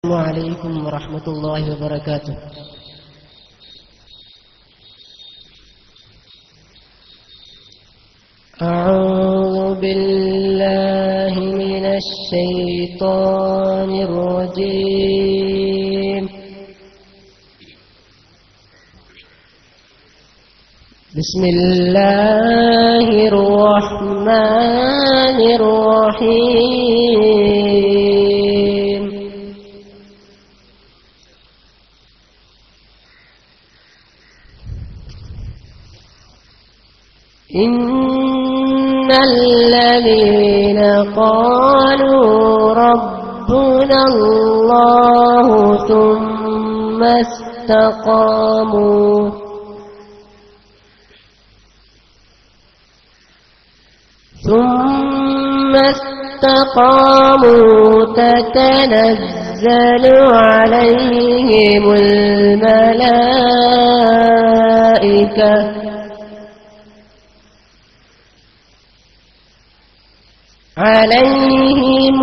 عليكم ورحمة الله وبركاته أعوذ بالله من الشيطان الرجيم بسم الله الرحمن الرحيم إن الذين قالوا ربنا الله ثم استقاموا ثم استقاموا تتنزل عليهم الملائكة عليهم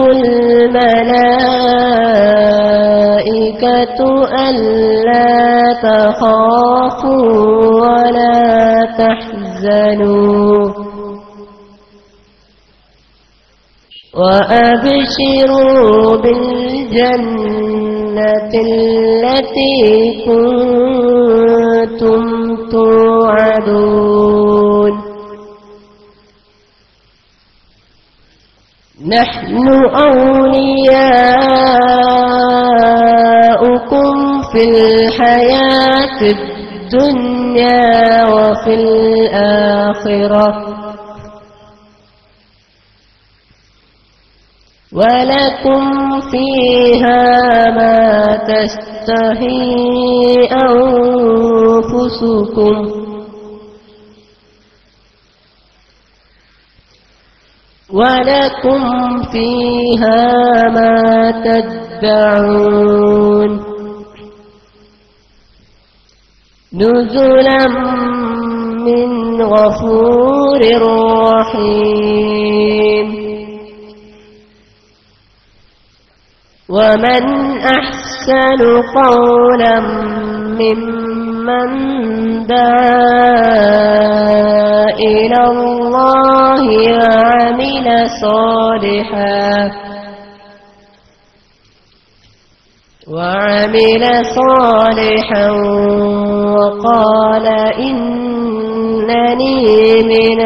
الملائكة ألا تخافوا ولا تحزنوا وأبشروا بالجنة التي كنتم توعدون نحن أولياؤكم في الحياة الدنيا وفي الآخرة ولكم فيها ما تشتهي أنفسكم ولكم فيها ما تدعون نزلا من غفور رحيم ومن أحسن قولا ممن دعا إلى الله وعمل صالحا وعمل صالحا وقال إنني من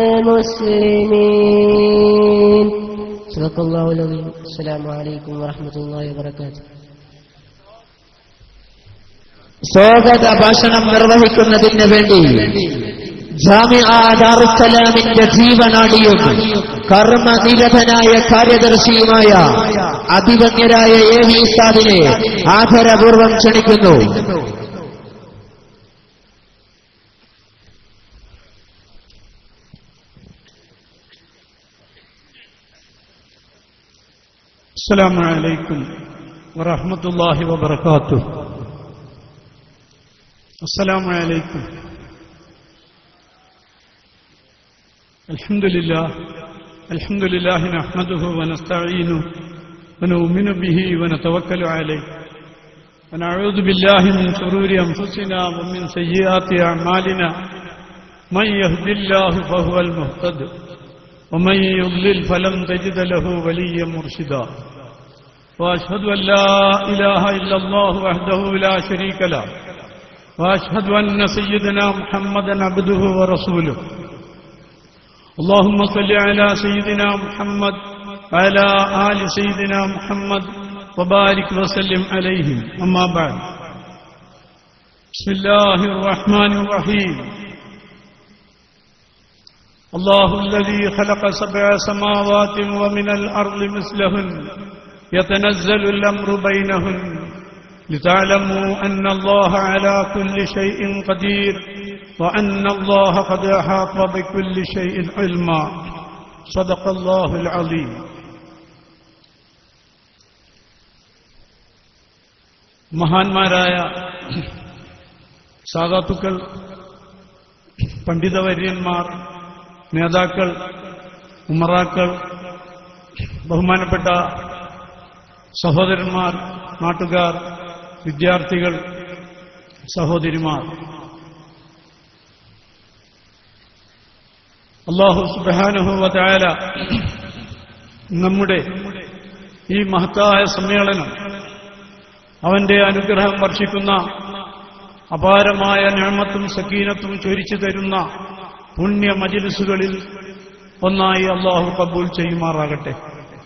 المسلمين صدق الله العظيم السلام عليكم ورحمة الله وبركاته സ്വാഗത ഭാഷണം നിർവഹിക്കുന്നതിന് വേണ്ടി ജാമിഅ ദാറുസലാമിന്റെ ജീവനാടിയും കർമ്മനിരതനായ കാര്യദർശിയുമായ അതിവന്യരായ എ വി ഉസ്താദിനെ ആദരപൂർവം ക്ഷണിക്കുന്നു السلام عليكم ورحمة الله وبركاته السلام عليكم الحمد لله الحمد لله نحمده ونستعينه ونؤمن به ونتوكل عليه ونعوذ بالله من شرور أنفسنا ومن سيئات أعمالنا من يهد الله فهو المهتد ومن يضلل فلن تجد له وليا مرشدا واشهد ان لا اله الا الله وحده لا شريك له واشهد ان سيدنا محمدا عبده ورسوله اللهم صل على سيدنا محمد وعلى ال سيدنا محمد وبارك وسلم عليهم اما بعد بسم الله الرحمن الرحيم الله الذي خلق سبع سماوات ومن الأرض مثلهن يتنزل الأمر بينهن لتعلموا أن الله على كل شيء قدير وأن الله قد أحاط بكل شيء علما صدق الله العظيم മഹാന്മാരായ സാധാത്തുക്കൾ പണ്ഡിതവര്യന്മാർ നേതാക്കൾ ഉമറാക്കൾ ബഹുമാനപ്പെട്ട സഹോദരന്മാർ നാട്ടുകാർ വിദ്യാർത്ഥികൾ സഹോദരിമാർ അള്ളാഹു സുബാനുഭവത്തായ നമ്മുടെ ഈ മഹത്തായ സമ്മേളനം അവന്റെ അനുഗ്രഹം വർഷിക്കുന്ന അപാരമായ ഞാമത്തും സക്കീനത്തും ചൊരിച്ചു തരുന്ന പുണ്യ മജിലിസുകളിൽ ഒന്നായി അള്ളാഹു കബൂൽ ചെയ്യുമാറാകട്ടെ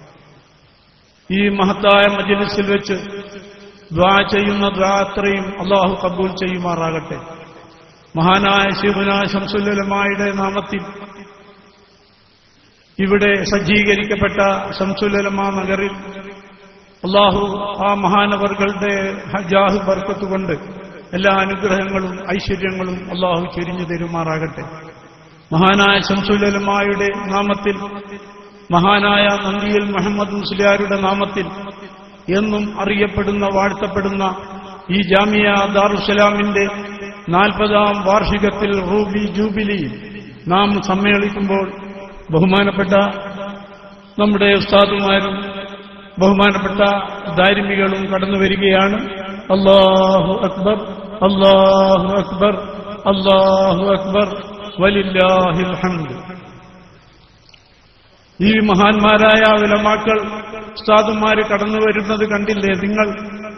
ഈ മഹത്തായ മജിലിസിൽ വെച്ച് ദ്വാ ചെയ്യുന്ന ദ്വാത്രയും അള്ളാഹു കബൂൽ ചെയ്യുമാറാകട്ടെ മഹാനായ ശിവന ശംസുലമായുടെ നാമത്തിൽ ഇവിടെ സജ്ജീകരിക്കപ്പെട്ട ശംസുലമ നഗറിൽ അള്ളാഹു ആ മഹാനവറുകളുടെ ഹജാഹ് ബർക്കത്ത് കൊണ്ട് എല്ലാ അനുഗ്രഹങ്ങളും ഐശ്വര്യങ്ങളും അള്ളാഹു ചൊരിഞ്ഞു തരുമാറാകട്ടെ മഹാനായ ശംസുലമായുടെ നാമത്തിൽ മഹാനായ നന്ദിയിൽ മുഹമ്മദ് മുസ്ലിയാരുടെ നാമത്തിൽ എന്നും അറിയപ്പെടുന്ന വാഴ്ത്തപ്പെടുന്ന ഈ ജാമിയ ദാറുസലാമിന്റെ നാൽപ്പതാം വാർഷികത്തിൽ റൂബി ജൂബിലി നാം സമ്മേളിക്കുമ്പോൾ ബഹുമാനപ്പെട്ട നമ്മുടെ ഉസ്താദുമാരും ബഹുമാനപ്പെട്ട ധാരിമികളും കടന്നു വരികയാണ് അള്ളാഹു അക്ബർ അള്ളാഹു അക്ബർ അള്ളാഹു അക്ബർ വലില്ലാഹിൽ ഹംദ് ഈ മഹാന്മാരായ വിലമാക്കൾ ഉസ്താദുമാര് കടന്നു വരുന്നത് കണ്ടില്ലേ നിങ്ങൾ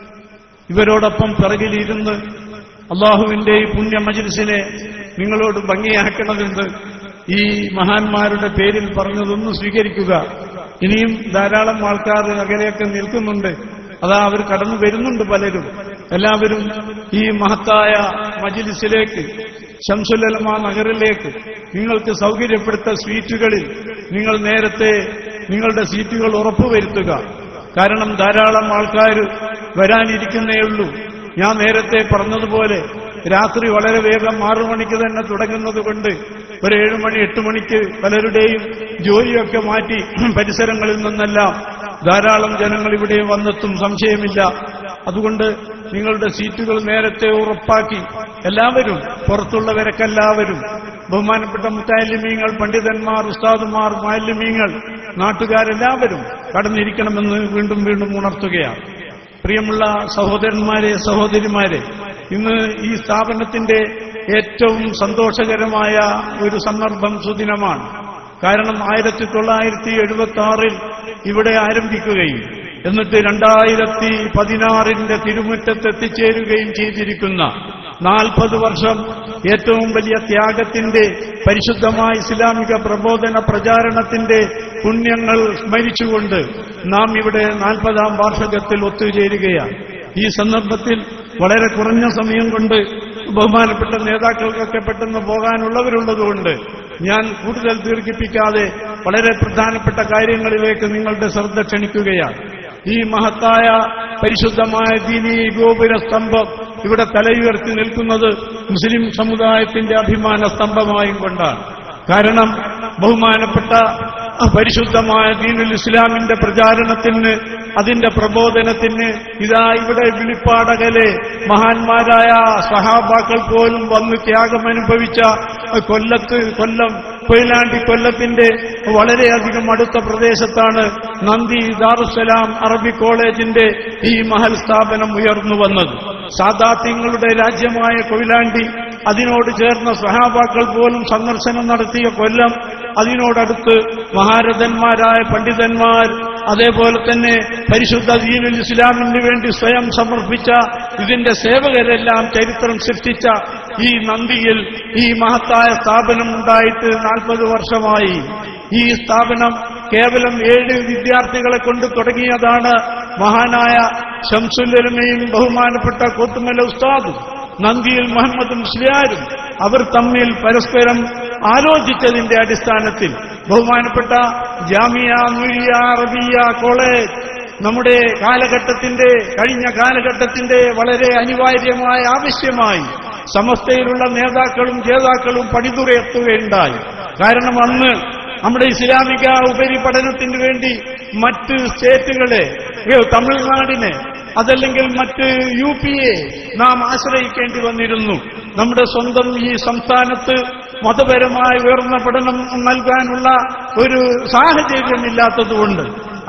ഇവരോടൊപ്പം പിറകിലിരുന്ന് അള്ളാഹുവിന്റെ ഈ പുണ്യ മജിൽസിനെ നിങ്ങളോട് ഭംഗിയാക്കണമെന്ന് ഈ മഹാന്മാരുടെ പേരിൽ പറഞ്ഞതൊന്നും സ്വീകരിക്കുക ഇനിയും ധാരാളം ആൾക്കാർ അകലെയൊക്കെ നിൽക്കുന്നുണ്ട് അതാ അവർ കടന്നു വരുന്നുണ്ട് പലരും എല്ലാവരും ഈ മഹത്തായ മജിലിസിലേക്ക് ശംസുലമ നഗറിലേക്ക് നിങ്ങൾക്ക് സൗകര്യപ്പെടുത്ത സ്വീറ്റുകളിൽ നിങ്ങൾ നേരത്തെ നിങ്ങളുടെ സീറ്റുകൾ ഉറപ്പുവരുത്തുക കാരണം ധാരാളം ആൾക്കാർ വരാനിരിക്കുന്നേയുള്ളൂ ഞാൻ നേരത്തെ പറഞ്ഞതുപോലെ രാത്രി വളരെ വേഗം ആറു മണിക്ക് തന്നെ തുടങ്ങുന്നത് കൊണ്ട് ഒരു ഏഴു മണി എട്ട് മണിക്ക് പലരുടെയും ജോലിയൊക്കെ മാറ്റി പരിസരങ്ങളിൽ നിന്നെല്ലാം ധാരാളം ജനങ്ങൾ ഇവിടെ വന്നെത്തും സംശയമില്ല അതുകൊണ്ട് നിങ്ങളുടെ സീറ്റുകൾ നേരത്തെ ഉറപ്പാക്കി എല്ലാവരും പുറത്തുള്ളവരൊക്കെല്ലാവരും ബഹുമാനപ്പെട്ട മുത്താലിമീങ്ങൾ പണ്ഡിതന്മാർ ഉസ്താദുമാർ മാലിന്യങ്ങൾ നാട്ടുകാരെല്ലാവരും കടന്നിരിക്കണമെന്ന് വീണ്ടും വീണ്ടും ഉണർത്തുകയാണ് പ്രിയമുള്ള സഹോദരന്മാരെ സഹോദരിമാരെ ഇന്ന് ഈ സ്ഥാപനത്തിന്റെ ഏറ്റവും സന്തോഷകരമായ ഒരു സന്ദർഭം സുദിനമാണ് കാരണം ആയിരത്തി തൊള്ളായിരത്തി എഴുപത്തി ആറിൽ ഇവിടെ ആരംഭിക്കുകയും എന്നിട്ട് രണ്ടായിരത്തി പതിനാറിന്റെ തിരുമുറ്റത്ത് എത്തിച്ചേരുകയും ചെയ്തിരിക്കുന്ന നാൽപ്പത് വർഷം ഏറ്റവും വലിയ ത്യാഗത്തിന്റെ പരിശുദ്ധമായ ഇസ്ലാമിക പ്രബോധന പ്രചാരണത്തിന്റെ പുണ്യങ്ങൾ സ്മരിച്ചുകൊണ്ട് നാം ഇവിടെ നാൽപ്പതാം വാർഷികത്തിൽ ഒത്തുചേരുകയാണ് ഈ സന്ദർഭത്തിൽ വളരെ കുറഞ്ഞ സമയം കൊണ്ട് ബഹുമാനപ്പെട്ട നേതാക്കൾക്കൊക്കെ പെട്ടെന്ന് പോകാനുള്ളവരുള്ളതുകൊണ്ട് ഞാൻ കൂടുതൽ ദീർഘിപ്പിക്കാതെ വളരെ പ്രധാനപ്പെട്ട കാര്യങ്ങളിലേക്ക് നിങ്ങളുടെ ശ്രദ്ധ ക്ഷണിക്കുകയാണ് ഈ മഹത്തായ പരിശുദ്ധമായ ദീനീ ഗോപുര സ്തംഭം ഇവിടെ തലയുയർത്തി നിൽക്കുന്നത് മുസ്ലിം സമുദായത്തിന്റെ അഭിമാന സ്തംഭമായും കൊണ്ടാണ് കാരണം ബഹുമാനപ്പെട്ട പരിശുദ്ധമായ ദീനുൽ ഇസ്ലാമിന്റെ പ്രചാരണത്തിന് അതിന്റെ പ്രബോധനത്തിന് ഇതാ ഇവിടെ വിളിപ്പാടകലെ മഹാന്മാരായ സഹാബാക്കൾ പോലും വന്ന് ത്യാഗമനുഭവിച്ച കൊല്ലത്ത് കൊല്ലം കൊയിലാണ്ടി കൊല്ലത്തിന്റെ വളരെയധികം അടുത്ത പ്രദേശത്താണ് നന്ദി ദാറുസലാം അറബി കോളേജിന്റെ ഈ മഹൽ സ്ഥാപനം ഉയർന്നു വന്നത് സാദാത്യങ്ങളുടെ രാജ്യമായ കൊയിലാണ്ടി അതിനോട് ചേർന്ന സഹാബാക്കൾ പോലും സന്ദർശനം നടത്തിയ കൊല്ലം അതിനോടടുത്ത് മഹാരഥന്മാരായ പണ്ഡിതന്മാർ അതേപോലെ തന്നെ പരിശുദ്ധ ദീനുൽ ഇസ്ലാമിന് വേണ്ടി സ്വയം സമർപ്പിച്ച ഇതിന്റെ സേവകരെല്ലാം ചരിത്രം സൃഷ്ടിച്ച ഈ നന്ദിയിൽ ഈ മഹത്തായ സ്ഥാപനം ഉണ്ടായിട്ട് നാൽപ്പത് വർഷമായി ഈ സ്ഥാപനം കേവലം ഏഴ് വിദ്യാർത്ഥികളെ കൊണ്ട് തുടങ്ങിയതാണ് മഹാനായ ഷംസുല്ലമയും ബഹുമാനപ്പെട്ട കോത്തുമല ഉസ്താദും നന്ദിയിൽ മുഹമ്മദ് മുസ്ലിയാരും അവർ തമ്മിൽ പരസ്പരം ആലോചിച്ചതിന്റെ അടിസ്ഥാനത്തിൽ ബഹുമാനപ്പെട്ട ജാമിയ നൂരിയ അറബിയ കോളേജ് നമ്മുടെ കാലഘട്ടത്തിന്റെ കഴിഞ്ഞ കാലഘട്ടത്തിന്റെ വളരെ അനിവാര്യമായ ആവശ്യമായി സമസ്തയിലുള്ള നേതാക്കളും ജേതാക്കളും പണിതുറയെത്തുകയുണ്ടായി കാരണം അന്ന് നമ്മുടെ ഇസ്ലാമിക ഉപരിപഠനത്തിന് വേണ്ടി മറ്റ് സ്റ്റേറ്റുകളെ ഏ, തമിഴ്നാടിനെ അതല്ലെങ്കിൽ മറ്റ് യു പിയെ നാം ആശ്രയിക്കേണ്ടി വന്നിരുന്നു നമ്മുടെ സ്വന്തം ഈ സംസ്ഥാനത്ത് മതപരമായ ഉയർന്ന പഠനം നൽകാനുള്ള ഒരു സാഹചര്യമില്ലാത്തതുകൊണ്ട്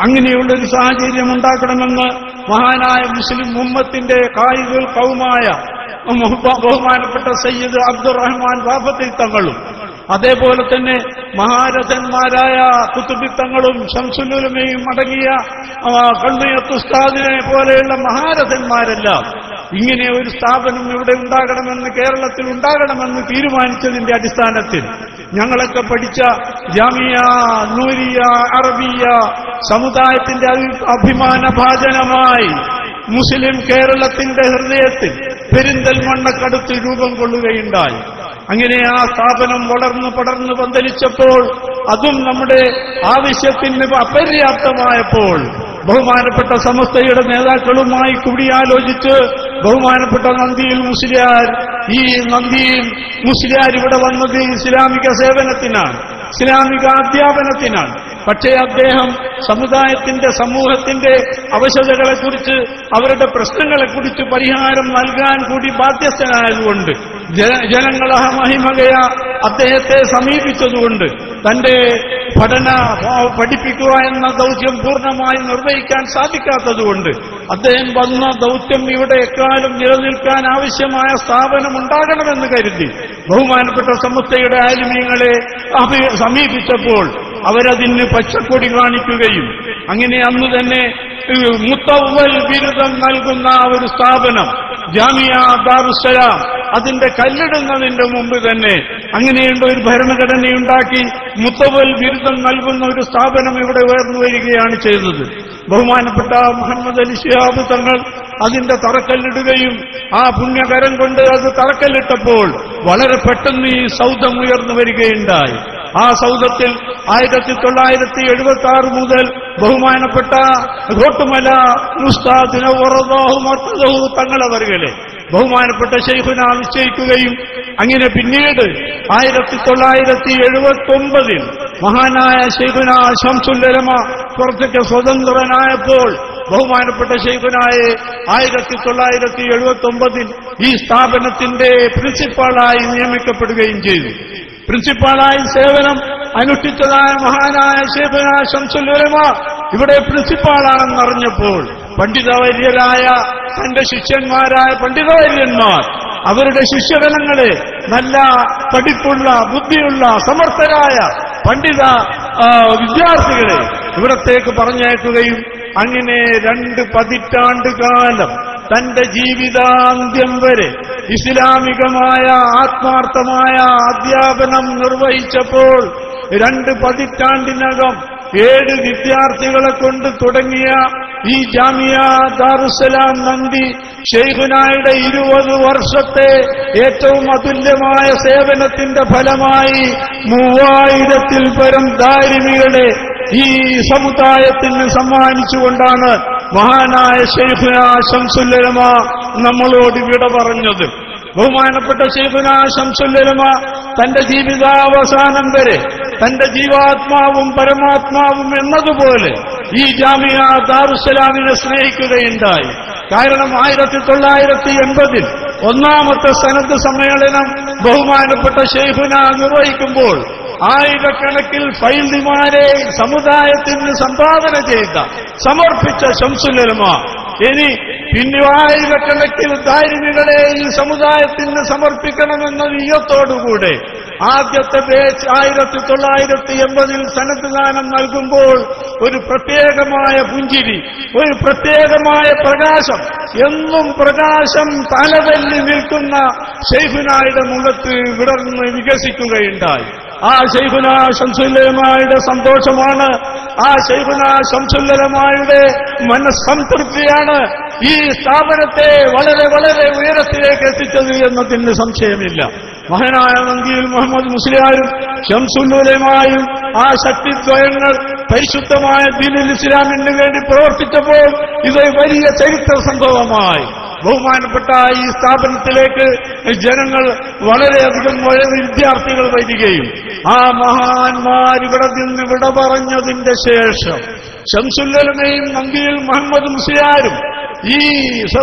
അങ്ങനെയുള്ള ഒരു സാഹചര്യം ഉണ്ടാക്കണമെന്ന് മഹാനായ മുസ്ലിം ഉമ്മത്തിന്റെ കായികൾ കൗമായ ബഹുമാനപ്പെട്ട സയ്യിദ് അബ്ദുറഹ്മാൻ ബാഫത്തിൽ തങ്ങളും അതേപോലെ തന്നെ മഹാരഥന്മാരായ കുത്തുബിത്തങ്ങളും ശംസുലുലമയും അടങ്ങിയ കണ്ണുയത്തുസ്താദിനെ പോലെയുള്ള മഹാരഥന്മാരെല്ലാം ഇങ്ങനെ ഒരു സ്ഥാപനം ഇവിടെ ഉണ്ടാകണമെന്ന് കേരളത്തിൽ ഉണ്ടാകണമെന്ന് തീരുമാനിച്ചതിന്റെ അടിസ്ഥാനത്തിൽ ഞങ്ങളൊക്കെ പഠിച്ച ജാമിയ നൂരിയ അറബിയ സമുദായത്തിന്റെ അഭി- അഭിമാന ഭാജനമായി മുസ്ലിം കേരളത്തിന്റെ ഹൃദയത്തിൽ പെരിന്തൽമണ്ണക്കടുത്ത് രൂപം കൊള്ളുകയുണ്ടായി അങ്ങനെ ആ സ്ഥാപനം വളർന്നു പടർന്നു പന്തലിച്ചപ്പോൾ അതും നമ്മുടെ ആവശ്യത്തിന് അപര്യാപ്തമായപ്പോൾ ബഹുമാനപ്പെട്ട സമസ്തയുടെ നേതാക്കളുമായി കൂടിയാലോചിച്ച് ബഹുമാനപ്പെട്ട നന്ദിയിൽ മുസ്ലിയാർ ഈ നന്ദിയിൽ മുസ്ലിയാർ ഇവിടെ വന്നത് ഇസ്ലാമിക സേവനത്തിനാണ് ഇസ്ലാമിക അധ്യാപനത്തിനാണ് പക്ഷേ അദ്ദേഹം സമുദായത്തിന്റെ സമൂഹത്തിന്റെ അവശതകളെക്കുറിച്ച് അവരുടെ പ്രശ്നങ്ങളെക്കുറിച്ച് പരിഹാരം നൽകാൻ കൂടി ബാധ്യസ്ഥനായതുകൊണ്ട് ജന- ജനങ്ങളെ മഹിമകയ അദ്ദേഹത്തെ സമീപിച്ചതുകൊണ്ട് തന്റെ പഠന ആ, പഠിപ്പിക്കുക എന്ന ദൗത്യം പൂർണ്ണമായി നിർവഹിക്കാൻ സാധിക്കാത്തതുകൊണ്ട് അദ്ദേഹം വന്ന ദൗത്യം ഇവിടെ എക്കാലം നിലനിൽക്കാൻ ആവശ്യമായ സ്ഥാപനം ഉണ്ടാകണമെന്ന് കരുതി ബഹുമാനപ്പെട്ട സമസ്തയുടെ ആലിമ്യങ്ങളെ അഭി- സമീപിച്ചപ്പോൾ അവരതിന് പച്ചക്കൊടി കാണിക്കുകയും അങ്ങനെ അന്ന് തന്നെ ഏഹ്, മുത്തവ്വൽ ബിരുദം നൽകുന്ന ഒരു സ്ഥാപനം ജാമിയ ദാറുസലാം അതിന്റെ കല്ലിടുന്നതിന്റെ മുമ്പ് തന്നെ അങ്ങനെയുള്ള ഒരു ഭരണഘടനയുണ്ടാക്കി മുത്തവൽ ബിരുദം നൽകുന്ന ഒരു സ്ഥാപനം ഇവിടെ ഉയർന്നു വരികയാണ് ചെയ്തത് ബഹുമാനപ്പെട്ട മുഹമ്മദ് അലി ഷിഹാബ് തങ്ങൾ അതിന്റെ തറക്കല്ലിടുകയും ആ പുണ്യകരം കൊണ്ട് അത് തറക്കല്ലിട്ടപ്പോൾ വളരെ പെട്ടെന്ന് ഈ സൗധം ഉയർന്നു വരികയുണ്ടായി ആ സൗധത്തിൽ ആയിരത്തി തൊള്ളായിരത്തി എഴുപത്തി ആറ് മുതൽ ബഹുമാനപ്പെട്ട ഘോട്ടുമല ഉസ്താദിനു തങ്ങളവരുകളെ ബഹുമാനപ്പെട്ട ശൈഖുന നിശ്ചയിക്കുകയും അങ്ങനെ പിന്നീട് ആയിരത്തി തൊള്ളായിരത്തി എഴുപത്തി ഒമ്പതിൽ മഹാനായ ശൈഖുന ശംസുല്ലരമ കുറച്ചൊക്കെ സ്വതന്ത്രനായപ്പോൾ ബഹുമാനപ്പെട്ട ശൈഖുനായെ ആയിരത്തി തൊള്ളായിരത്തി എഴുപത്തി ഒമ്പതിൽ ഈ സ്ഥാപനത്തിന്റെ പ്രിൻസിപ്പാളായി നിയമിക്കപ്പെടുകയും ചെയ്തു പ്രിൻസിപ്പാളായി സേവനം അനുഷ്ഠിച്ചതായ മഹാനായ ഷേഖുന ശംസുലുലമ ഇവിടെ പ്രിൻസിപ്പാളാണെന്നറിഞ്ഞപ്പോൾ പണ്ഡിതവര്യരായ തന്റെ ശിഷ്യന്മാരായ പണ്ഡിതവര്യന്മാർ അവരുടെ ശിഷ്യഗണങ്ങളെ നല്ല പഠിപ്പുള്ള ബുദ്ധിയുള്ള സമർത്ഥരായ പണ്ഡിത ആ, വിദ്യാർത്ഥികളെ ഇവിടത്തേക്ക് പറഞ്ഞയക്കുകയും അങ്ങനെ രണ്ട് പതിറ്റാണ്ട് കാലം തന്റെ ജീവിതാന്ത്യം വരെ ഇസ്ലാമികമായ ആത്മാർത്ഥമായ അധ്യാപനം നിർവഹിച്ചപ്പോൾ രണ്ട് പതിറ്റാണ്ടിനകം ഏഴ് വിദ്യാർത്ഥികളെ കൊണ്ട് തുടങ്ങിയ ഈ ജാമിയ ദാറുസലാം നന്ദി ഷെയ്ഖുനായുടെ ഇരുപത് വർഷത്തെ ഏറ്റവും അതുല്യമായ സേവനത്തിന്റെ ഫലമായി മൂവായിരത്തിൽ പരം ദാരിമികളെ ഈ സമുദായത്തിന് സമ്മാനിച്ചുകൊണ്ടാണ് മഹാനായ ഷെയ്ഖുന ശംസുല്ലമ നമ്മളോട് വിട പറഞ്ഞത് ബഹുമാനപ്പെട്ട ഷെയ്ഖുന ശംസുല്ലമ തന്റെ ജീവിതാവസാനം വരെ തന്റെ ജീവാത്മാവും പരമാത്മാവും എന്നതുപോലെ ഈ ജാമിയ ദാറുസലാമിനെ സ്നേഹിക്കുകയുണ്ടായി കാരണം ആയിരത്തി തൊള്ളായിരത്തി എൺപതിൽ ഒന്നാമത്തെ സനത് സമ്മേളനം ബഹുമാനപ്പെട്ട ഷെയ്ഖുന നിർവഹിക്കുമ്പോൾ ആയിരക്കണക്കിൽ ഫൈൽദിമാരെ സമുദായത്തിന് സംഭാവന ചെയ്ത സമർപ്പിച്ച ശംസുലമ ഇനി പിന്നെ ആയിരക്കണക്കിൽ ദാരിമികളെ ഈ സമുദായത്തിന് സമർപ്പിക്കണമെന്ന നീയത്തോടുകൂടെ ആദ്യത്തെ ബാച്ച് ആയിരത്തി തൊള്ളായിരത്തി എൺപതിൽ സന്നദ്ധദാനം നൽകുമ്പോൾ ഒരു പ്രത്യേകമായ പുഞ്ചിരി ഒരു പ്രത്യേകമായ പ്രകാശം എന്നും പ്രകാശം തലതല്ലി നിൽക്കുന്ന ഷെയ്ഖുനായുടെ മുഖത്ത് വിടർന്ന് വികസിക്കുകയുണ്ടായി ആ ശൈഖുന ശംസുല്ലമായുടെ സന്തോഷമാണ് ആ ശൈഖുന ശംസുല്ലമായുടെ മനസ്സംതൃപ്തിയാണ് ഈ സ്ഥാപനത്തെ വളരെ വളരെ ഉയരത്തിലേക്ക് എത്തിച്ചത് എന്നതിന് സംശയമില്ല മഹാനായ നന്ദിയിൽ മുഹമ്മദ് മുസ്ലിയാരും ഷംസുല്ലുലമായും ആ ശക്തിദ്വയങ്ങൾ പരിശുദ്ധമായ ദീനുൽ ഇസ്ലാമിന് വേണ്ടി പ്രവർത്തിച്ചപ്പോൾ ഇത് വലിയ ചരിത്ര സംഭവമായി ബഹുമാനപ്പെട്ട ഈ സ്ഥാപനത്തിലേക്ക് ജനങ്ങൾ വളരെയധികം വളരെ വിദ്യാർത്ഥികൾ വരികയും ആ മഹാന്മാർ ഇവിടെ നിന്ന് വിട പറഞ്ഞതിന്റെ ശേഷം ഷംസുല്ലമയും നന്ദിയിൽ മുഹമ്മദ് മുസ്ലിയാരും ഈ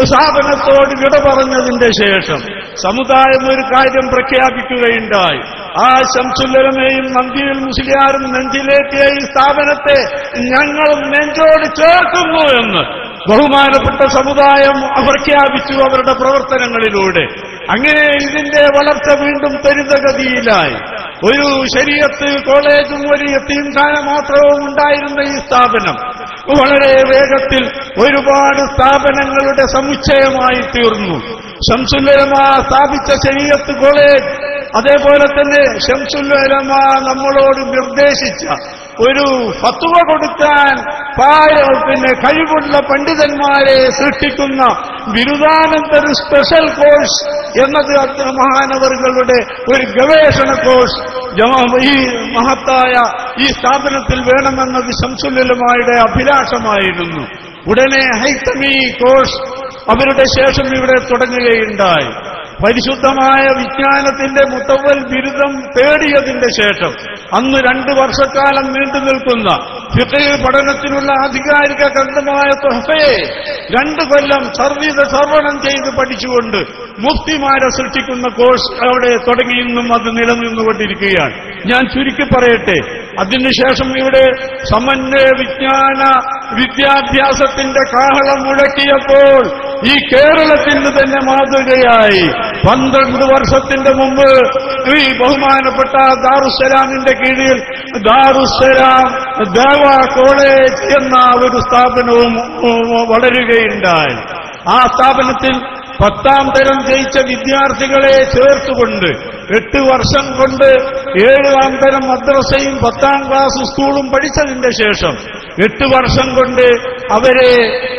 സ്ഥാപനത്തോട് വിട പറഞ്ഞതിന്റെ ശേഷം സമുദായം ഒരു കാര്യം പ്രഖ്യാപിക്കുകയുണ്ടായി ആ ശംസുല്ലരമേയും നന്ദിയിൽ മുസ്ലിയാരും നെഞ്ചിലേറ്റിയ ഈ സ്ഥാപനത്തെ ഞങ്ങളും നെഞ്ചോട് ചേർക്കുന്നു എന്ന് ബഹുമാനപ്പെട്ട സമുദായം പ്രഖ്യാപിച്ചു അവരുടെ പ്രവർത്തനങ്ങളിലൂടെ അങ്ങനെ ഇതിന്റെ വളർച്ച വീണ്ടും ത്വരിതഗതിയിലായി ഒരു ശരീരത്ത് കോളേജും ഒരു യത്തീംഖാന മാത്രവും ഉണ്ടായിരുന്ന ഈ സ്ഥാപനം വളരെ വേഗത്തിൽ ഒരുപാട് സ്ഥാപനങ്ങളുടെ സമുച്ചയമായി തീർന്നു ഷംസുല്ലരമ സ്ഥാപിച്ച ശരീരത്ത് കോളേജ് അതേപോലെ തന്നെ ഷംസുല്ലരമ നമ്മളോട് നിർദ്ദേശിച്ച ഒരു ഫത്വ കൊടുക്കാൻ പായ പിന്നെ കഴിവുള്ള പണ്ഡിതന്മാരെ സൃഷ്ടിക്കുന്ന ബിരുദാനന്തര സ്പെഷ്യൽ കോഴ്സ് എന്നത് അത് മഹാനവറുകളുടെ ഒരു ഗവേഷണ കോഴ്സ് ജമാ- ഈ മഹത്തായ ഈ സ്ഥാപനത്തിൽ വേണമെന്നത് ശംസുല്ലമായുടെ അഭിലാഷമായിരുന്നു ഉടനെ ഹൈത്തമി കോഴ്സ് അവരുടെ ശേഷം ഇവിടെ തുടങ്ങുകയുണ്ടായി പരിശുദ്ധമായ വിജ്ഞാനത്തിന്റെ മുത്തവൽ ബിരുദം തേടിയതിന്റെ ശേഷം അന്ന് രണ്ട് വർഷക്കാലം നീണ്ടു നിൽക്കുന്ന ഫിഖ് പഠനത്തിനുള്ള ആധികാരിക ഗ്രന്ഥമായ തുഹഫയെ രണ്ട് കൊല്ലം സർവീത സർവണം ചെയ്ത് പഠിച്ചുകൊണ്ട് മുഫ്തിമാരെ സൃഷ്ടിക്കുന്ന കോഴ്സ് അവിടെ തുടങ്ങിയെന്നും അത് നിലനിന്നുകൊണ്ടിരിക്കുകയാണ് ഞാൻ ചുരുക്കി പറയട്ടെ അതിനുശേഷം ഇവിടെ സമന്വയ വിജ്ഞാന വിദ്യാഭ്യാസത്തിന്റെ കാഹളം മുഴക്കിയപ്പോൾ ഈ കേരളത്തിന് തന്നെ മാതൃകയായി പന്ത്രണ്ട് വർഷത്തിന്റെ മുമ്പ് ഈ ബഹുമാനപ്പെട്ട ദാറുസലാമിന്റെ കീഴിൽ ദാറുസലാം ദേവ കോളേജ് എന്ന ഒരു സ്ഥാപനവും ഉം, വളരുകയുണ്ടായി ആ സ്ഥാപനത്തിൽ പത്താം തരം ജയിച്ച വിദ്യാർത്ഥികളെ ചേർത്തുകൊണ്ട് എട്ട് വർഷം കൊണ്ട് ഏഴാം തരം മദ്രസയും പത്താം ക്ലാസ് സ്കൂളും പഠിച്ചതിന്റെ ശേഷം എട്ട് വർഷം കൊണ്ട് അവരെ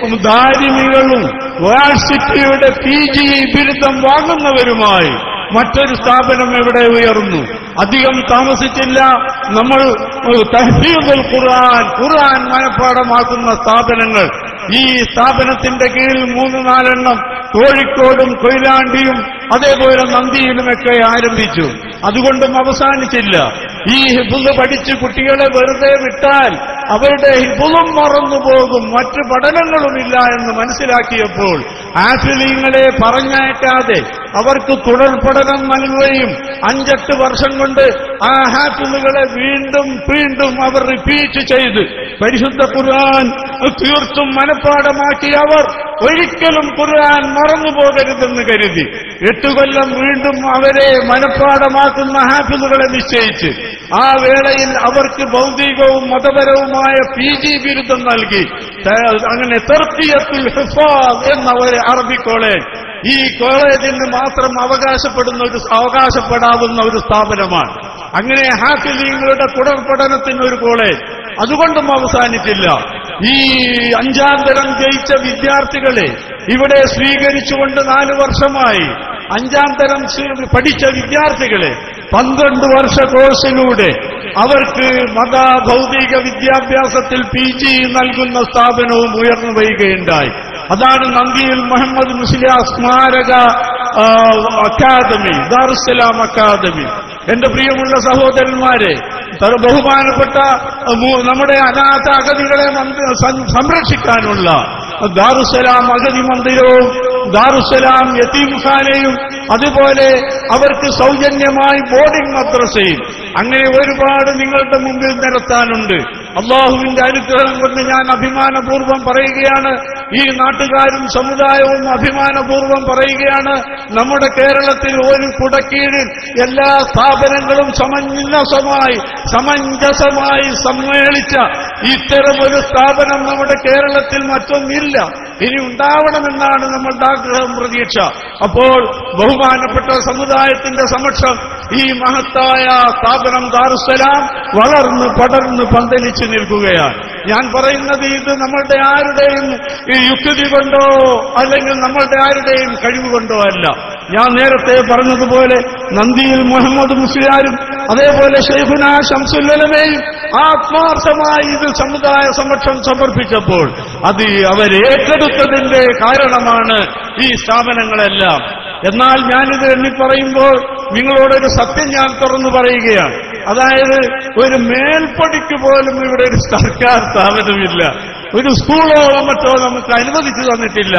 ദാരിമികളും യൂണിവേഴ്സിറ്റിയുടെ പി ജി ബിരുദം വാങ്ങുന്നവരുമായി മറ്റൊരു സ്ഥാപനം ഇവിടെ ഉയർന്നു അധികം താമസിച്ചില്ല നമ്മൾ തഹ്ഫീദുൽ ഖുർആൻ ഖുർആൻ മനഃപ്പാടമാക്കുന്ന സ്ഥാപനങ്ങൾ ഈ സ്ഥാപനത്തിന്റെ കീഴിൽ മൂന്ന് നാലെണ്ണം കോഴിക്കോടും കൊയിലാണ്ടിയും അതേപോലെ നന്ദിയിലുമൊക്കെ ആരംഭിച്ചു അതുകൊണ്ടും അവസാനിച്ചില്ല ഈ ഹിബുല് പഠിച്ച് കുട്ടികളെ വെറുതെ വിട്ടാൽ അവരുടെ ഹിബുലും മറന്നുപോകും മറ്റു പഠനങ്ങളുമില്ല എന്ന് മനസ്സിലാക്കിയപ്പോൾ ആഫിലീങ്ങളെ പറഞ്ഞയക്കാതെ അവർക്ക് തുടർ പഠനം നൽകുകയും അഞ്ചെട്ട് വർഷം കൊണ്ട് ആ ഹാഫിലുകളെ വീണ്ടും വീണ്ടും അവർ റിപ്പീറ്റ് ചെയ്ത് പരിശുദ്ധ ഖുർആൻ തീർത്തും മനഃപ്പാടമാക്കി അവർ ഒരിക്കലും ഖുർആൻ മറന്നു പോകരുതെന്ന് കരുതി എട്ടു കൊല്ലം വീണ്ടും അവരെ മനഃപ്പാടമാക്കുന്ന ഹാഫിലുകളെ നിശ്ചയിച്ച് ആ വേളയിൽ അവർക്ക് ഭൗതികവും മതപരവുമായ പി ജി ബിരുദം നൽകി ത- അങ്ങനെ തെർത്തിയത്തുൽ ഹിഫാദ് എന്ന ഒരു അറബി കോളേജ് ഈ കോളേജിന് മാത്രം അവകാശപ്പെടുന്ന ഒരു അവകാശപ്പെടാവുന്ന ഒരു സ്ഥാപനമാണ് അങ്ങനെ ഹാഫിലീങ്ങളുടെ തുടർ പഠനത്തിന് ഒരു കോളേജ് അതുകൊണ്ടും അവസാനിച്ചില്ല ഈ അഞ്ചാം തരം ജയിച്ച വിദ്യാർത്ഥികളെ ഇവിടെ സ്വീകരിച്ചുകൊണ്ട് നാല് വർഷമായി അഞ്ചാം തരം സ്വീ- പഠിച്ച വിദ്യാർത്ഥികളെ പന്ത്രണ്ട് വർഷ കോഴ്സിലൂടെ അവർക്ക് മത ഭൗതിക വിദ്യാഭ്യാസത്തിൽ പി ജി നൽകുന്ന സ്ഥാപനവും ഉയർന്നു വരികയുണ്ടായി അതാണ് നന്ദിയിൽ മുഹമ്മദ് മുസ്ലിയ സ്മാരക ആ, അക്കാദമി ദാറുസലാം അക്കാദമി എന്റെ പ്രിയമുള്ള സഹോദരന്മാരെ തർ ബഹുമാനപ്പെട്ട മു- നമ്മുടെ അനാഥ അഗതികളെ മന്ദ- സം- സംരക്ഷിക്കാനുള്ള ദാറുസലാം അഗതി മന്ദിരവും ദാറുസലാം യത്തീംഖാനയും അതുപോലെ അവർക്ക് സൗജന്യമായി ബോർഡിംഗ് മദ്രസയും അങ്ങനെ ഒരുപാട് നിങ്ങളുടെ മുമ്പിൽ നിരത്താനുണ്ട് അള്ളാഹുവിന്റെ അനുഗ്രഹം കൊണ്ട് ഞാൻ അഭിമാനപൂർവ്വം പറയുകയാണ് ഈ നാട്ടുകാരും സമുദായവും അഭിമാനപൂർവ്വം പറയുകയാണ് നമ്മുടെ കേരളത്തിൽ ഒരു കുടക്കീഴിൽ എല്ലാ സ്ഥാപനങ്ങളും സമഞ്ജസമായി സമഞ്ജസമായി സമ്മേളിച്ച ഇത്തരം ഒരു സ്ഥാപനം നമ്മുടെ കേരളത്തിൽ മറ്റൊന്നില്ല ഇനി ഉണ്ടാവണമെന്നാണ് നമ്മളുടെ ആഗ്രഹം പ്രതീക്ഷ അപ്പോൾ ബഹുമാനപ്പെട്ട സമുദായത്തിന്റെ സമക്ഷം ഈ മഹത്തായ സ്ഥാപനം ദാറുസലാം വളർന്ന് പടർന്ന് പന്തലിച്ചു നിൽക്കുകയാണ് ഞാൻ പറയുന്നത് ഇത് നമ്മളുടെ ആരുടെയും ഈ യുക്തി കൊണ്ടോ അല്ലെങ്കിൽ നമ്മളുടെ ആരുടെയും കഴിവ് കൊണ്ടോ അല്ല ഞാൻ നേരത്തെ പറഞ്ഞതുപോലെ നന്ദിയിൽ മുഹമ്മദ് മുസ്ലിയാരും അതേപോലെ ഷെയ്ഖുന ഷംസുല്ലമേയും ആത്മാർത്ഥമായി ഇത് സമുദായ സമക്ഷം സമർപ്പിച്ചപ്പോൾ അത് അവരേറ്റെടുത്തതിന്റെ കാരണമാണ് ഈ സ്ഥാപനങ്ങളെല്ലാം എന്നാൽ ഞാനിത് എണ്ണി പറയുമ്പോൾ നിങ്ങളോടൊരു സത്യം ഞാൻ തുറന്നു പറയുകയാണ് അതായത് ഒരു മേൽപ്പടിക്ക് പോലും ഇവിടെ ഒരു സർക്കാർ സ്ഥാപനമില്ല ഒരു സ്കൂളോ മറ്റോ നമുക്ക് അനുവദിച്ചു തന്നിട്ടില്ല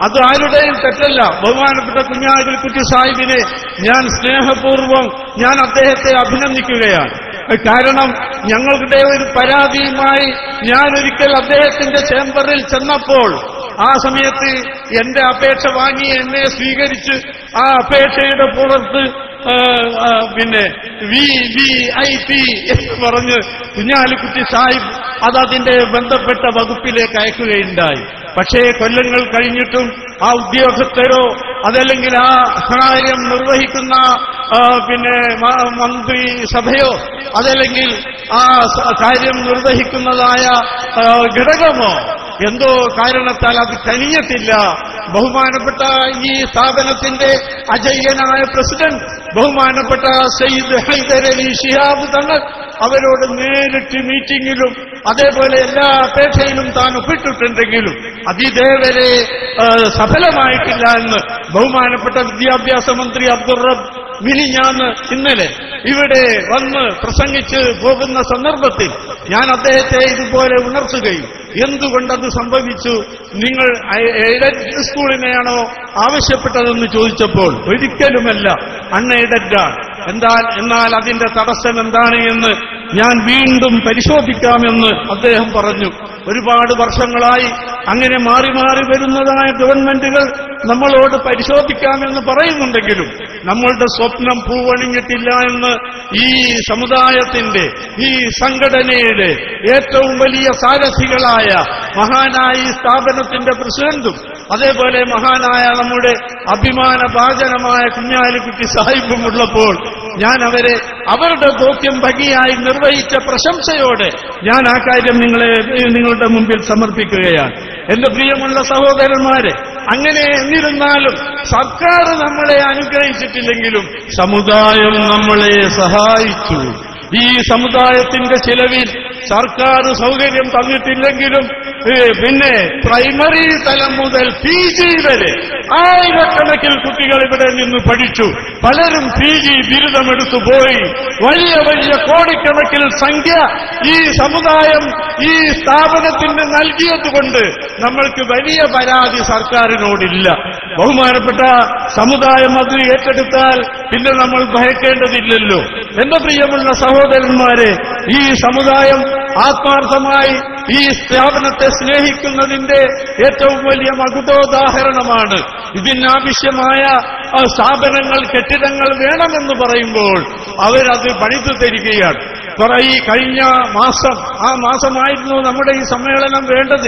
അത് ആരുടെയും തെറ്റല്ല ബഹുമാനപ്പെട്ട കുഞ്ഞാലിക്കുട്ടി സാഹിബിനെ ഞാൻ സ്നേഹപൂർവ്വം ഞാൻ അദ്ദേഹത്തെ അഭിനന്ദിക്കുകയാണ് കാരണം ഞങ്ങളുടെ ഒരു പരാതിയുമായി ഞാൻ ഒരിക്കൽ അദ്ദേഹത്തിന്റെ ചേംബറിൽ ചെന്നപ്പോൾ ആ സമയത്ത് എന്റെ അപേക്ഷ വാങ്ങി എന്നെ സ്വീകരിച്ച് ആ അപേക്ഷയുടെ പുറത്ത് ആ, ആ, പിന്നെ വി വി ഐ പി എന്ന് പറഞ്ഞ് കുഞ്ഞാലിക്കുട്ടി സാഹിബ് അത് അതിന്റെ ബന്ധപ്പെട്ട വകുപ്പിലേക്ക് അയക്കുകയുണ്ടായി പക്ഷേ കൊല്ലങ്ങൾ കഴിഞ്ഞിട്ടും ആ ഉദ്യോഗസ്ഥരോ അതല്ലെങ്കിൽ ആ കാര്യം നിർവഹിക്കുന്ന ആ, പിന്നെ മ- മന്ത്രിസഭയോ അതല്ലെങ്കിൽ ആ സ- കാര്യം നിർവഹിക്കുന്നതായ ആ, ഘടകമോ എന്തോ കാരണത്താൽ അത് കഴിഞ്ഞിട്ടില്ല ബഹുമാനപ്പെട്ട ഈ സ്ഥാപനത്തിന്റെ അജയ്യനായ പ്രസിഡന്റ് ബഹുമാനപ്പെട്ട സയ്യിദ് ഹൈദർ അലി ഷിഹാബ് തങ്ങൾ അവരോട് നേരിട്ട് മീറ്റിംഗിലും അതേപോലെ എല്ലാ അപേക്ഷയിലും താൻ ഒപ്പിട്ടിട്ടുണ്ടെങ്കിലും അതിദേവരെ ആ, സഫലമായിട്ടില്ല എന്ന് ബഹുമാനപ്പെട്ട വിദ്യാഭ്യാസ മന്ത്രി അബ്ദുൾ റബ് മിനിഞ്ഞാന്ന് ഇന്നലെ ഇവിടെ വന്ന് പ്രസംഗിച്ച് പോകുന്ന സന്ദർഭത്തിൽ ഞാൻ അദ്ദേഹത്തെ ഇതുപോലെ ഉണർത്തുകയും എന്തുകൊണ്ടത് സംഭവിച്ചു നിങ്ങൾ എയ്ഡഡ് സ്കൂളിനെയാണോ ആവശ്യപ്പെട്ടതെന്ന് ചോദിച്ചപ്പോൾ ഒരിക്കലുമല്ല അൺഎയ്ഡഡാണ് എന്നാൽ എന്നാൽ അതിന്റെ തടസ്സം എന്താണ് എന്ന് ഞാൻ വീണ്ടും പരിശോധിക്കാമെന്ന് അദ്ദേഹം പറഞ്ഞു ഒരുപാട് വർഷങ്ങളായി അങ്ങനെ മാറി മാറി വരുന്നതായ ഗവൺമെന്റുകൾ നമ്മളോട് പരിശോധിക്കാമെന്ന് പറയുന്നുണ്ടെങ്കിലും നമ്മളുടെ സ്വപ്നം പൂവണിഞ്ഞിട്ടില്ല എന്ന് ഈ സമുദായത്തിന്റെ ഈ സംഘടനയുടെ ഏറ്റവും വലിയ സാരഥികളായ മഹാനായ ഈ സ്ഥാപനത്തിന്റെ പ്രസിഡന്റും അതേപോലെ മഹാനായ നമ്മുടെ അഭിമാന ഭാജനമായ കുഞ്ഞാലിക്കുട്ടി സാഹിബും ഉള്ളപ്പോൾ ഞാൻ അവരെ അവരുടെ ദൗത്യം ഭംഗിയായി നിർവഹിച്ച പ്രശംസയോടെ ഞാൻ ആ കാര്യം നിങ്ങളെ നിങ്ങളുടെ മുമ്പിൽ സമർപ്പിക്കുകയാണ് എന്റെ പ്രിയമുള്ള സഹോദരന്മാരെ അങ്ങനെ എന്നിരുന്നാലും സർക്കാർ നമ്മളെ അനുഗ്രഹിച്ചിട്ടില്ലെങ്കിലും സമുദായം നമ്മളെ സഹായിച്ചു ഈ സമുദായത്തിന്റെ ചിലവിൽ സർക്കാർ സൗകര്യം തന്നിട്ടില്ലെങ്കിലും ഏ, പിന്നെ പ്രൈമറി തലം മുതൽ പി ജി വരെ ആയിരക്കണക്കിൽ കുട്ടികൾ ഇവിടെ നിന്ന് പഠിച്ചു പലരും പി ജി ബിരുദമെടുത്തു പോയി വലിയ വലിയ കോടിക്കണക്കിൽ സംഖ്യ ഈ സമുദായം ഈ സ്ഥാപനത്തിന് നൽകിയതുകൊണ്ട് നമ്മൾക്ക് വലിയ പരാതി സർക്കാരിനോടില്ല ബഹുമാനപ്പെട്ട സമുദായം അത് ഏറ്റെടുത്താൽ പിന്നെ നമ്മൾ ഭയക്കേണ്ടതില്ലല്ലോ എന്റെ പ്രിയമുള്ള സഹോദരന്മാരെ ഈ സമുദായം ആത്മാർത്ഥമായി ഈ സ്ഥാപനത്തെ സ്നേഹിക്കുന്നതിന്റെ ഏറ്റവും വലിയ മകുതോദാഹരണമാണ് ഇതിനാവശ്യമായ ആ, സ്ഥാപനങ്ങൾ കെട്ടിടങ്ങൾ വേണമെന്ന് പറയുമ്പോൾ അവരത് പണിതു തരികയാണ് കുറെ ഈ കഴിഞ്ഞ മാസം ആ മാസമായിരുന്നു നമ്മുടെ ഈ സമ്മേളനം വേണ്ടത്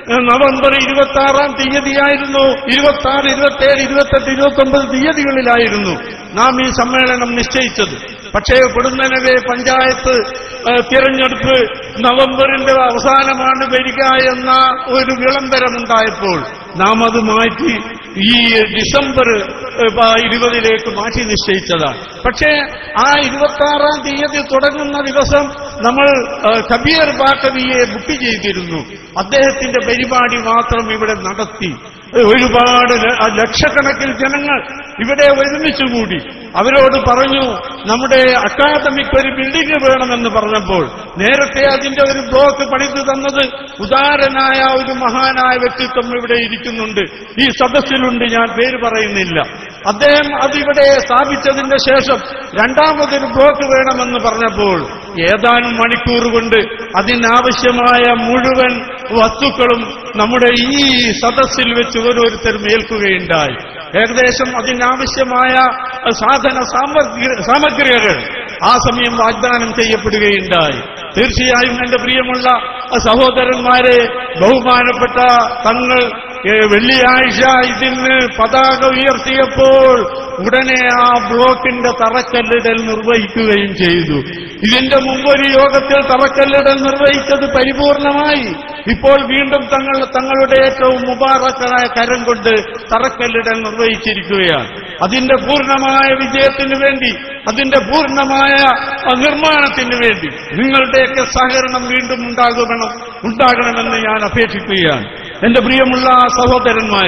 നവംബർ ഇരുപത്തി ആറാം തീയതിയായിരുന്നു ഇരുപത്തി ആറ് ഇരുപത്തി ഏഴ് ഇരുപത്തെട്ട് ഇരുപത്തി ഒമ്പത് തീയതികളിലായിരുന്നു നാം ഈ സമ്മേളനം നിശ്ചയിച്ചത് പക്ഷേ കൊടുന്നനവെ പഞ്ചായത്ത് ഏ, തിരഞ്ഞെടുപ്പ് നവംബറിന്റെ അവസാനമാണ് വരിക എന്ന ഒരു വിളംബരമുണ്ടായപ്പോൾ നാം അത് മാറ്റി ഈ ഡിസംബർ ഏ, പ- ഇരുപതിലേക്ക് മാറ്റി നിശ്ചയിച്ചതാണ് പക്ഷേ ആ ഇരുപത്തി ആറാം തീയതി തുടങ്ങുന്ന ദിവസം നമ്മൾ ഏ, കബീർ ബാക്കവിയെ ബുക്ക് ചെയ്തിരുന്നു അദ്ദേഹത്തിന്റെ പരിപാടി മാത്രം ഇവിടെ നടത്തി ഒരുപാട് ല- ലക്ഷക്കണക്കിന് ജനങ്ങൾ ഇവിടെ ഒരുമിച്ച് കൂടി അവരോട് പറഞ്ഞു നമ്മുടെ അക്കാദമിക്ക് ഒരു ബിൽഡിംഗ് വേണമെന്ന് പറഞ്ഞപ്പോൾ നേരത്തെ അതിന്റെ ഒരു ബ്ലോക്ക് പണിതു തന്നത് ഉദാരനായ ഒരു മഹാനായ വ്യക്തിത്വം ഇവിടെ ഇരിക്കുന്നുണ്ട് ഈ സദസ്സിലുണ്ട് ഞാൻ പേര് പറയുന്നില്ല അദ്ദേഹം അതിവിടെ സ്ഥാപിച്ചതിന്റെ ശേഷം രണ്ടാമതൊരു ബ്ലോക്ക് വേണമെന്ന് പറഞ്ഞപ്പോൾ ഏതാനും മണിക്കൂർ കൊണ്ട് അതിനാവശ്യമായ മുഴുവൻ വസ്തുക്കളും നമ്മുടെ ഈ സദസ്സിൽ വെച്ച് ഓരോരുത്തരും ഏൽക്കുകയുണ്ടായി ഏകദേശം അതിനാവശ്യമായ സാധന സാമഗ്രി- സാമഗ്രികൾ ആ സമയം വാഗ്ദാനം ചെയ്യപ്പെടുകയുണ്ടായി തീർച്ചയായും എന്റെ പ്രിയമുള്ള സഹോദരന്മാരെ ബഹുമാനപ്പെട്ട തങ്ങൾ ഏ, വെള്ളിയാഴ്ച ഇതിന് പതാക ഉയർത്തിയപ്പോൾ ഉടനെ ആ ബ്ലോക്കിന്റെ തറക്കല്ലിടൽ നിർവഹിക്കുകയും ചെയ്തു ഇതിന്റെ മുമ്പൊരു യോഗത്തിൽ തറക്കല്ലിടൽ നിർവഹിച്ചത് പരിപൂർണമായി ഇപ്പോൾ വീണ്ടും തങ്ങൾ തങ്ങളുടെ ഏറ്റവും മുബാറക്കായ കരം കൊണ്ട് തറക്കല്ലിടൽ നിർവഹിച്ചിരിക്കുകയാണ് അതിന്റെ പൂർണ്ണമായ വിജയത്തിന് വേണ്ടി അതിന്റെ പൂർണ്ണമായ അഹ്, നിർമ്മാണത്തിന് വേണ്ടി നിങ്ങളുടെയൊക്കെ സഹകരണം വീണ്ടും ഉണ്ടാകണം ഉണ്ടാകണമെന്ന് ഞാൻ അപേക്ഷിക്കുകയാണ് എന്റെ പ്രിയമുള്ള സഹോദരന്മാരെ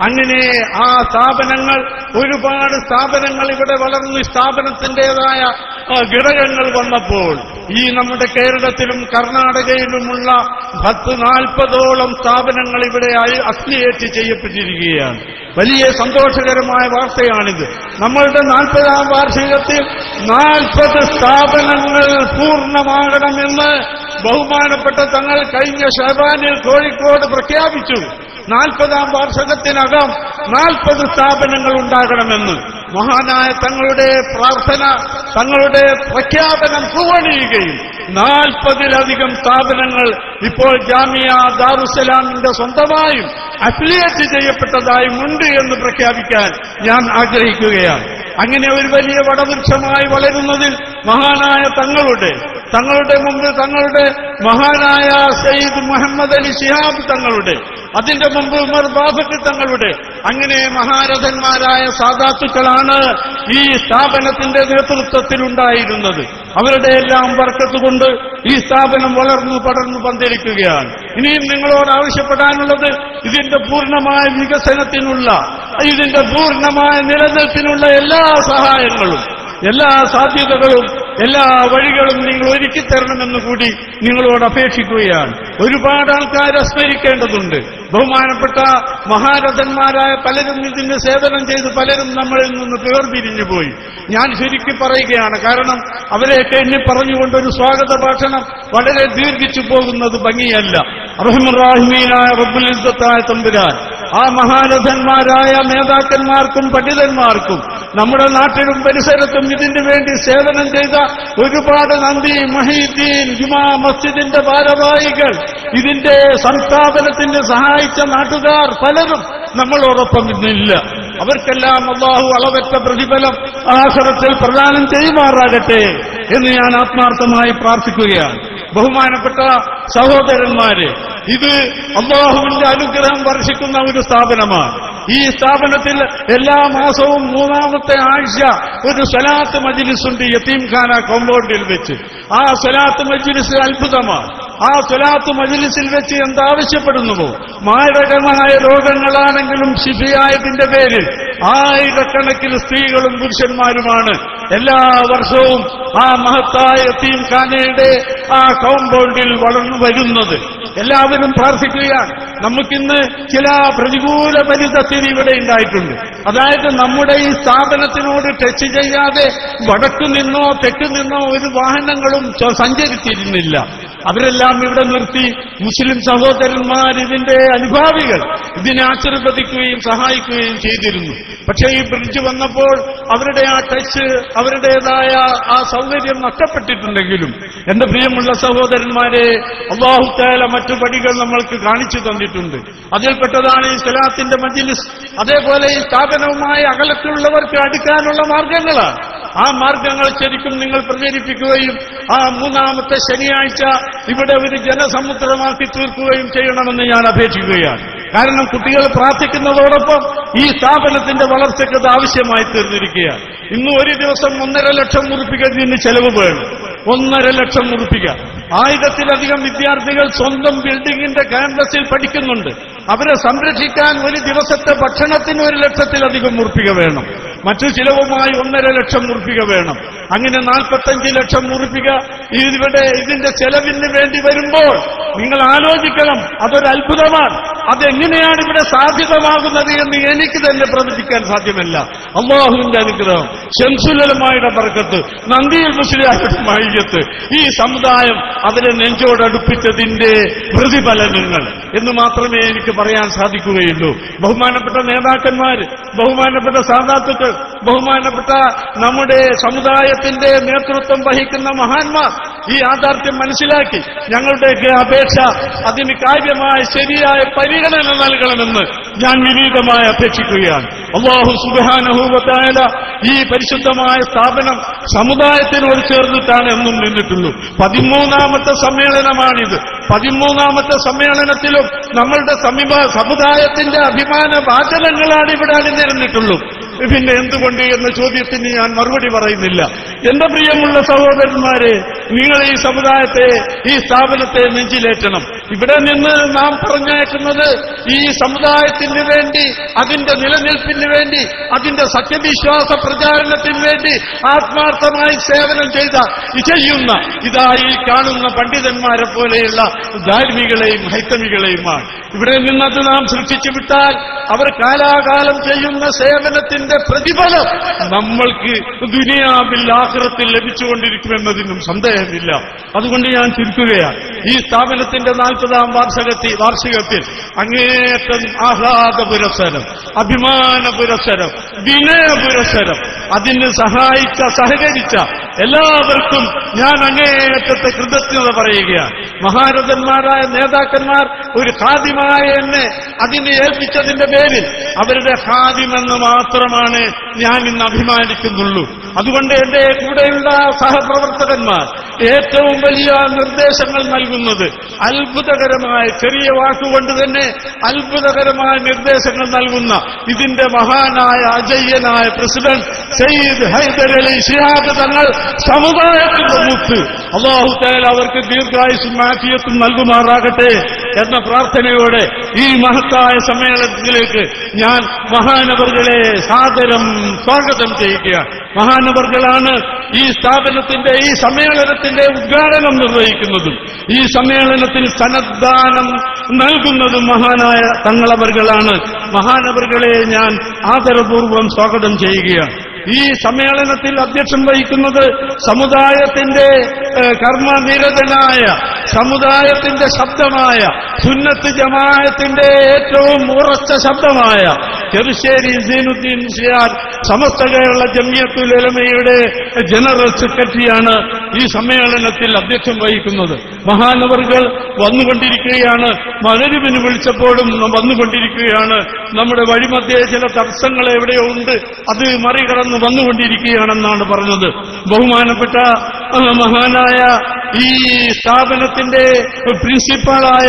അങ്ങനെ ആ സ്ഥാപനങ്ങൾ ഒരുപാട് സ്ഥാപനങ്ങൾ ഇവിടെ വളർന്നു ഈ സ്ഥാപനത്തിന്റേതായ ആ, ഘടകങ്ങൾ വന്നപ്പോൾ ഈ നമ്മുടെ കേരളത്തിലും കർണാടകയിലുമുള്ള പത്ത് നാൽപ്പതോളം സ്ഥാപനങ്ങൾ ഇവിടെ അഫിലിയേറ്റ് ചെയ്യപ്പെട്ടിരിക്കുകയാണ് വലിയ സന്തോഷകരമായ വാർത്തയാണിത് നമ്മളുടെ നാൽപ്പതാം വാർഷികത്തിൽ നാൽപ്പത് സ്ഥാപനങ്ങൾ പൂർണ്ണമാകണമെന്ന് ബഹുമാനപ്പെട്ട തങ്ങൾ കഴിഞ്ഞ ഷബാനിൽ കോഴിക്കോട് പ്രഖ്യാപിച്ചു നാൽപ്പതാം വാർഷികത്തിനകം നാൽപ്പത് സ്ഥാപനങ്ങൾ ഉണ്ടാകണമെന്ന് മഹാനായ തങ്ങളുടെ പ്രാർത്ഥന തങ്ങളുടെ പ്രഖ്യാപനം പൂവണിയുകയും നാൽപ്പതിലധികം സ്ഥാപനങ്ങൾ ഇപ്പോൾ ജാമിയ ദാറുസലാമിന്റെ സ്വന്തമായും അഫിലിയേറ്റ് ചെയ്യപ്പെട്ടതായും ഉണ്ട് എന്ന് പ്രഖ്യാപിക്കാൻ ഞാൻ ആഗ്രഹിക്കുകയാണ് അങ്ങനെ ഒരു വലിയ വടവൃക്ഷമായി വളരുന്നതിൽ മഹാനായ തങ്ങളുടെ തങ്ങളുടെ മുമ്പ് തങ്ങളുടെ മഹാനായ സയ്യിദ് മുഹമ്മദ് അലി ശിഹാബ് തങ്ങളുടെ അതിന്റെ മുമ്പ് ഉമർ ബാബക്ക് തങ്ങളുടെ അങ്ങനെ മഹാരഥന്മാരായ സാധാത്തുക്കളാണ് ഈ സ്ഥാപനത്തിന്റെ നേതൃത്വത്തിലുണ്ടായിരുന്നത് അവരുടെ എല്ലാം വർക്കത്ത് കൊണ്ട് ഈ സ്ഥാപനം വളർന്നു പടർന്നു പന്തിരിക്കുകയാണ് ഇനിയും നിങ്ങളോട് ആവശ്യപ്പെടാനുള്ളത് ഇതിന്റെ പൂർണ്ണമായ വികസനത്തിനുള്ള ഇതിന്റെ പൂർണ്ണമായ നിലനിൽപ്പിനുള്ള എല്ലാ സഹായങ്ങളും എല്ലാ സാധ്യതകളും എല്ലാ വഴികളും നിങ്ങൾ ഒരുക്കി തരണമെന്ന് കൂടി നിങ്ങളോട് അപേക്ഷിക്കുകയാണ് ഒരുപാട് ആൾക്കാർ സ്മരിക്കേണ്ടതുണ്ട് ബഹുമാനപ്പെട്ട മഹാരഥന്മാരായ പലരും ഇതിന് സേവനം ചെയ്ത് പലരും നമ്മളിൽ നിന്ന് വേർപിരിഞ്ഞു പോയി ഞാൻ ശരിക്കും പറയുകയാണ് കാരണം അവരെയൊക്കെ എണ്ണി പറഞ്ഞുകൊണ്ടൊരു സ്വാഗത ഭാഷണം വളരെ ദീർഘിച്ചു പോകുന്നത് ഭംഗിയല്ല റഹ്മുറാഹിമീനായ റബ്ബുൽ ഇസ്സത്തായ തമ്പുരാൻ ആ മഹാരഥന്മാരായ നേതാക്കന്മാർക്കും പണ്ഡിതന്മാർക്കും നമ്മുടെ നാട്ടിലും പരിസരത്തും ഇതിനു വേണ്ടി സേവനം ചെയ്ത ഒരുപാട് നന്ദി മഹീദ്ദീൻ ജുമാ മസ്ജിദിന്റെ ഭാരവാഹികൾ ഇതിന്റെ സംസ്ഥാപനത്തിന് സഹായിച്ച നാട്ടുകാർ പലരും നമ്മളോടൊപ്പം ഇന്നില്ല അവർക്കെല്ലാം അള്ളാഹു അളവറ്റ പ്രതിഫലം ആഹ്റത്തിൽ പ്രദാനം ചെയ്യുമാറാകട്ടെ എന്ന് ഞാൻ ആത്മാർത്ഥമായി പ്രാർത്ഥിക്കുകയാണ് ബഹുമാനപ്പെട്ട സഹോദരന്മാരെ ഇത് അള്ളാഹുവിന്റെ അനുഗ്രഹം വർഷിക്കുന്ന ഒരു സ്ഥാപനമാണ് ഈ സ്ഥാപനത്തിൽ എല്ലാ മാസവും മൂന്നാമത്തെ ആഴ്ച ഒരു സ്വലാത്ത് മജിലിസ് ഉണ്ട് യത്തീംഖാന കോമ്പൗണ്ടിൽ വെച്ച് ആ സ്വലാത്ത് മജിലിസ് അത്ഭുതമാണ് ആ സ്വലാത്ത് മജിലിസിൽ വെച്ച് എന്താവശ്യപ്പെടുന്നുവോ മാരകമായ രോഗങ്ങളാണെങ്കിലും ശിഫിയായതിന്റെ പേരിൽ ആയിരക്കണക്കിന് സ്ത്രീകളും പുരുഷന്മാരുമാണ് എല്ലാ വർഷവും ആ മഹത്തായ യത്തീംഖാനയുടെ ആ കോമ്പൗണ്ടിൽ വളർന്നു വരുന്നത് എല്ലാവരും പ്രാർത്ഥിക്കുകയാണ് നമുക്കിന്ന് ചില പ്രതികൂല പരിതസ്ഥിതി ഇവിടെ ഉണ്ടായിട്ടുണ്ട് അതായത് നമ്മുടെ ഈ സ്ഥാപനത്തിനോട് ടച്ച് ചെയ്യാതെ വടക്കു നിന്നോ തെക്കു നിന്നോ ഒരു വാഹനങ്ങളും ച- സഞ്ചരിച്ചിരുന്നില്ല അവരെല്ലാം ഇവിടെ നിർത്തി മുസ്ലിം സഹോദരന്മാർ ഇതിന്റെ അനുഭാവികൾ ഇതിനെ ആശീർവദിക്കുകയും സഹായിക്കുകയും ചെയ്തിരുന്നു പക്ഷേ ഈ ബ്രിഡ്ജ് വന്നപ്പോൾ അവരുടെ ആ ടച്ച് അവരുടേതായ ആ സൗകര്യം നഷ്ടപ്പെട്ടിട്ടുണ്ടെങ്കിലും എന്റെ പ്രിയമുള്ള സഹോദരന്മാരെ അള്ളാഹുത്താല മറ്റു പടികൾ നമ്മൾക്ക് കാണിച്ചു തന്നിട്ടുണ്ട് അതിൽപ്പെട്ടതാണ് ഈ സലാത്തിന്റെ മജിലിസ് അതേപോലെ ഈ സ്ഥാപനവുമായി അകലത്തിലുള്ളവർക്ക് അടുക്കാനുള്ള മാർഗങ്ങളാണ് ആ മാർഗങ്ങൾ ശരിക്കും നിങ്ങൾ പ്രചരിപ്പിക്കുകയും ആ മൂന്നാമത്തെ ശനിയാഴ്ച ഇവിടെ ഒരു ജനസമുദ്രമാക്കി തീർക്കുകയും ചെയ്യണമെന്ന് ഞാൻ അപേക്ഷിക്കുകയാണ് കാരണം കുട്ടികൾ പ്രാർത്ഥിക്കുന്നതോടൊപ്പം ഈ സ്ഥാപനത്തിന്റെ വളർച്ചയ്ക്ക് അത് ആവശ്യമായി തീർന്നിരിക്കുകയാണ് ഇന്ന് ഒരു ദിവസം ഒന്നര ലക്ഷം ഉറുപ്പിക ഇതിന് ചെലവ് വേണം ഒന്നര ലക്ഷം ഉറുപ്പിക ആയിരത്തിലധികം വിദ്യാർത്ഥികൾ സ്വന്തം ബിൽഡിംഗിന്റെ ക്യാമ്പസിൽ പഠിക്കുന്നുണ്ട് അവരെ സംരക്ഷിക്കാൻ ഒരു ദിവസത്തെ ഭക്ഷണത്തിന് ഒരു ലക്ഷത്തിലധികം ഉറുപ്പിക വേണം മറ്റു ചിലവുമായി ഒന്നര ലക്ഷം ഉറുപ്പിക വേണം അങ്ങനെ നാൽപ്പത്തഞ്ച് ലക്ഷം ഉറുപ്പിക ഇവിടെ ഇതിന്റെ ചെലവിന് വേണ്ടി വരുമ്പോൾ നിങ്ങൾ ആലോചിക്കണം അതൊരു അത്ഭുതമാണ് അതെങ്ങനെയാണ് ഇവിടെ സാധ്യതമാകുന്നത് എന്ന് എനിക്ക് തന്നെ പ്രവചിക്കാൻ സാധ്യമല്ല അള്ളാഹുവിന്റെ അനുഗ്രഹം ശംസുലമായുടെ ബർക്കത്ത് നന്ദിയിൽ മുസ്ലിയാരുടെ മൈയത്ത് ഈ സമുദായം അതിനെ നെഞ്ചോടടുപ്പിച്ചതിന്റെ പ്രതിഫലനങ്ങൾ എന്ന് മാത്രമേ എനിക്ക് പറയാൻ സാധിക്കുകയുള്ളൂ ബഹുമാനപ്പെട്ട നേതാക്കന്മാര് ബഹുമാനപ്പെട്ട സാധാത്തുക്കൾ ബഹുമാനപ്പെട്ട നമ്മുടെ സമുദായത്തിന്റെ നേതൃത്വം വഹിക്കുന്ന മഹാന്മാർ ഈ യാഥാർത്ഥ്യം മനസ്സിലാക്കി ഞങ്ങളുടെയൊക്കെ അപേക്ഷ അതിന് കാര്യമായ ശരിയായ പരിഗണന നൽകണമെന്ന് ഞാൻ വിനീതമായി അപേക്ഷിക്കുകയാണ് അള്ളാഹു സുബാനഹൂവത്തായ ഈ പരിശുദ്ധമായ സ്ഥാപനം സമുദായത്തിനോട് ചേർന്നിട്ടാണ് എന്നും നിന്നിട്ടുള്ളൂ പതിമൂന്നാമത്തെ സമ്മേളനമാണിത് പതിമൂന്നാമത്തെ സമ്മേളനത്തിലും നമ്മളുടെ സമീപ സമുദായത്തിന്റെ അഭിമാന വാചനങ്ങളാണ് ഇവിടെ അണിനിരന്നിട്ടുള്ളൂ പിന്നെ എന്തുകൊണ്ട് എന്ന ചോദ്യത്തിന് ഞാൻ മറുപടി പറയുന്നില്ല എന്റെ പ്രിയമുള്ള സഹോദരന്മാരെ നിങ്ങൾ ഈ സമുദായത്തെ ഈ സ്ഥാപനത്തെ നെഞ്ചിലേറ്റണം ഇവിടെ നിന്ന് നാം പറഞ്ഞേക്കുന്നത് ഈ സമുദായത്തിന് വേണ്ടി അതിന്റെ നിലനിൽപ്പിന് വേണ്ടി അതിന്റെ സത്യവിശ്വാസ പ്രചാരണത്തിന് വേണ്ടി ആത്മാർത്ഥമായി സേവനം ചെയ്ത ചെയ്യുന്ന ഇതാ ഈ കാണുന്ന പണ്ഡിതന്മാരെ പോലെയുള്ള ധാർമ്മികളെയും ഹൈത്തമികളെയുമാണ് ഇവിടെ നിന്നത് നാം സൃഷ്ടിച്ചു വിട്ടാൽ അവർ കാലാകാലം ചെയ്യുന്ന സേവനത്തിന്റെ പ്രതിഫലം നമ്മൾക്ക് ദുനിയാവിൽ ആഹ്റത്തിൽ ലഭിച്ചുകൊണ്ടിരിക്കുമെന്നതിനും സന്ദേഹമില്ല അതുകൊണ്ട് ഞാൻ ചുരുക്കുകയാണ് ഈ സ്ഥാപനത്തിന്റെ നാൽപ്പതാം വാർഷികത്തിൽ വാർഷികത്തിൽ അങ്ങേയറ്റം ആഹ്ലാദ പുരസ്സരം അഭിമാന പുരസ്സരം വിനയ പുരസ്സരം അതിന് സഹായിച്ച സഹകരിച്ച എല്ലാവർക്കും ഞാൻ അങ്ങേയറ്റത്തെ കൃതജ്ഞത പറയുകയാണ് മഹാരഥന്മാരായ നേതാക്കന്മാർ ഒരു ഖാദിമായ എന്നെ അതിനെ ഏൽപ്പിച്ചതിന്റെ പേരിൽ അവരുടെ ഖാദിമെന്ന് മാത്രമാണ് ഞാൻ ഇന്ന് അഭിമാനിക്കുന്നുള്ളൂ അതുകൊണ്ട് എന്റെ കൂടെയുള്ള സഹപ്രവർത്തകന്മാർ ഏറ്റവും വലിയ നിർദ്ദേശങ്ങൾ നൽകുന്നത് അത്ഭുതകരമായ ചെറിയ വാക്കുകൊണ്ട് തന്നെ അത്ഭുതകരമായ നിർദ്ദേശങ്ങൾ നൽകുന്ന ഇതിന്റെ മഹാനായ അജയ്യനായ പ്രസിഡന്റ് സയ്യിദ് ഹൈദർ അലി ഷിഹാബ് തങ്ങൾ സമുദായത്തിന്റെ മുത്ത് അള്ളാഹു തആല അവർക്ക് ദീർഘായുസും മാഫിയത്തും നൽകുമാറാകട്ടെ എന്ന പ്രാർത്ഥനയോടെ ഈ മഹത്തായ സമ്മേളനത്തിലേക്ക് ഞാൻ മഹാനവർകളെ സാദരം സ്വാഗതം ചെയ്യുകയാണ് മഹാനവർകളാണ് ഈ സ്ഥാപനത്തിന്റെ ഈ സമ്മേളനത്തിന്റെ ഉദ്ഘാടനം നിർവഹിക്കുന്നതും ഈ സമ്മേളനത്തിൽ സന്നദ്ധാനം നൽകുന്നതും മഹാനായ തങ്ങളവർകളാണ് മഹാനവർകളെ ഞാൻ ആദരപൂർവ്വം സ്വാഗതം ചെയ്യുകയാണ് ഈ സമ്മേളനത്തിൽ അധ്യക്ഷം വഹിക്കുന്നത് സമുദായത്തിന്റെ ഏഹ്, കർമ്മനിരതനായ സമുദായത്തിന്റെ ശബ്ദമായ സുന്നത്ത് ജമായത്തിന്റെ ഏറ്റവും ഉറച്ച ശബ്ദമായ ചെറുശ്ശേരി സീനുദ്ദീൻ ഷിയാർ സമസ്ത കേരള ജമിയത്തുൽ ഉലമയുടെ ജനറൽ സെക്രട്ടറിയാണ് ഈ സമ്മേളനത്തിൽ അധ്യക്ഷം വഹിക്കുന്നത് മഹാനവറുകൾ വന്നുകൊണ്ടിരിക്കുകയാണ് മകരുവിന് വിളിച്ചപ്പോഴും വന്നുകൊണ്ടിരിക്കുകയാണ് നമ്മുടെ വഴിമധ്യേ ചില തടസ്സങ്ങൾ എവിടെയോ ഉണ്ട് അത് മറികടന്ന് വന്നുകൊണ്ടിരിക്കുകയാണെന്നാണ് പറഞ്ഞത് ബഹുമാനപ്പെട്ട ആ, മഹാനായ ഈ സ്ഥാപനത്തിന്റെ പ്രിൻസിപ്പാളായ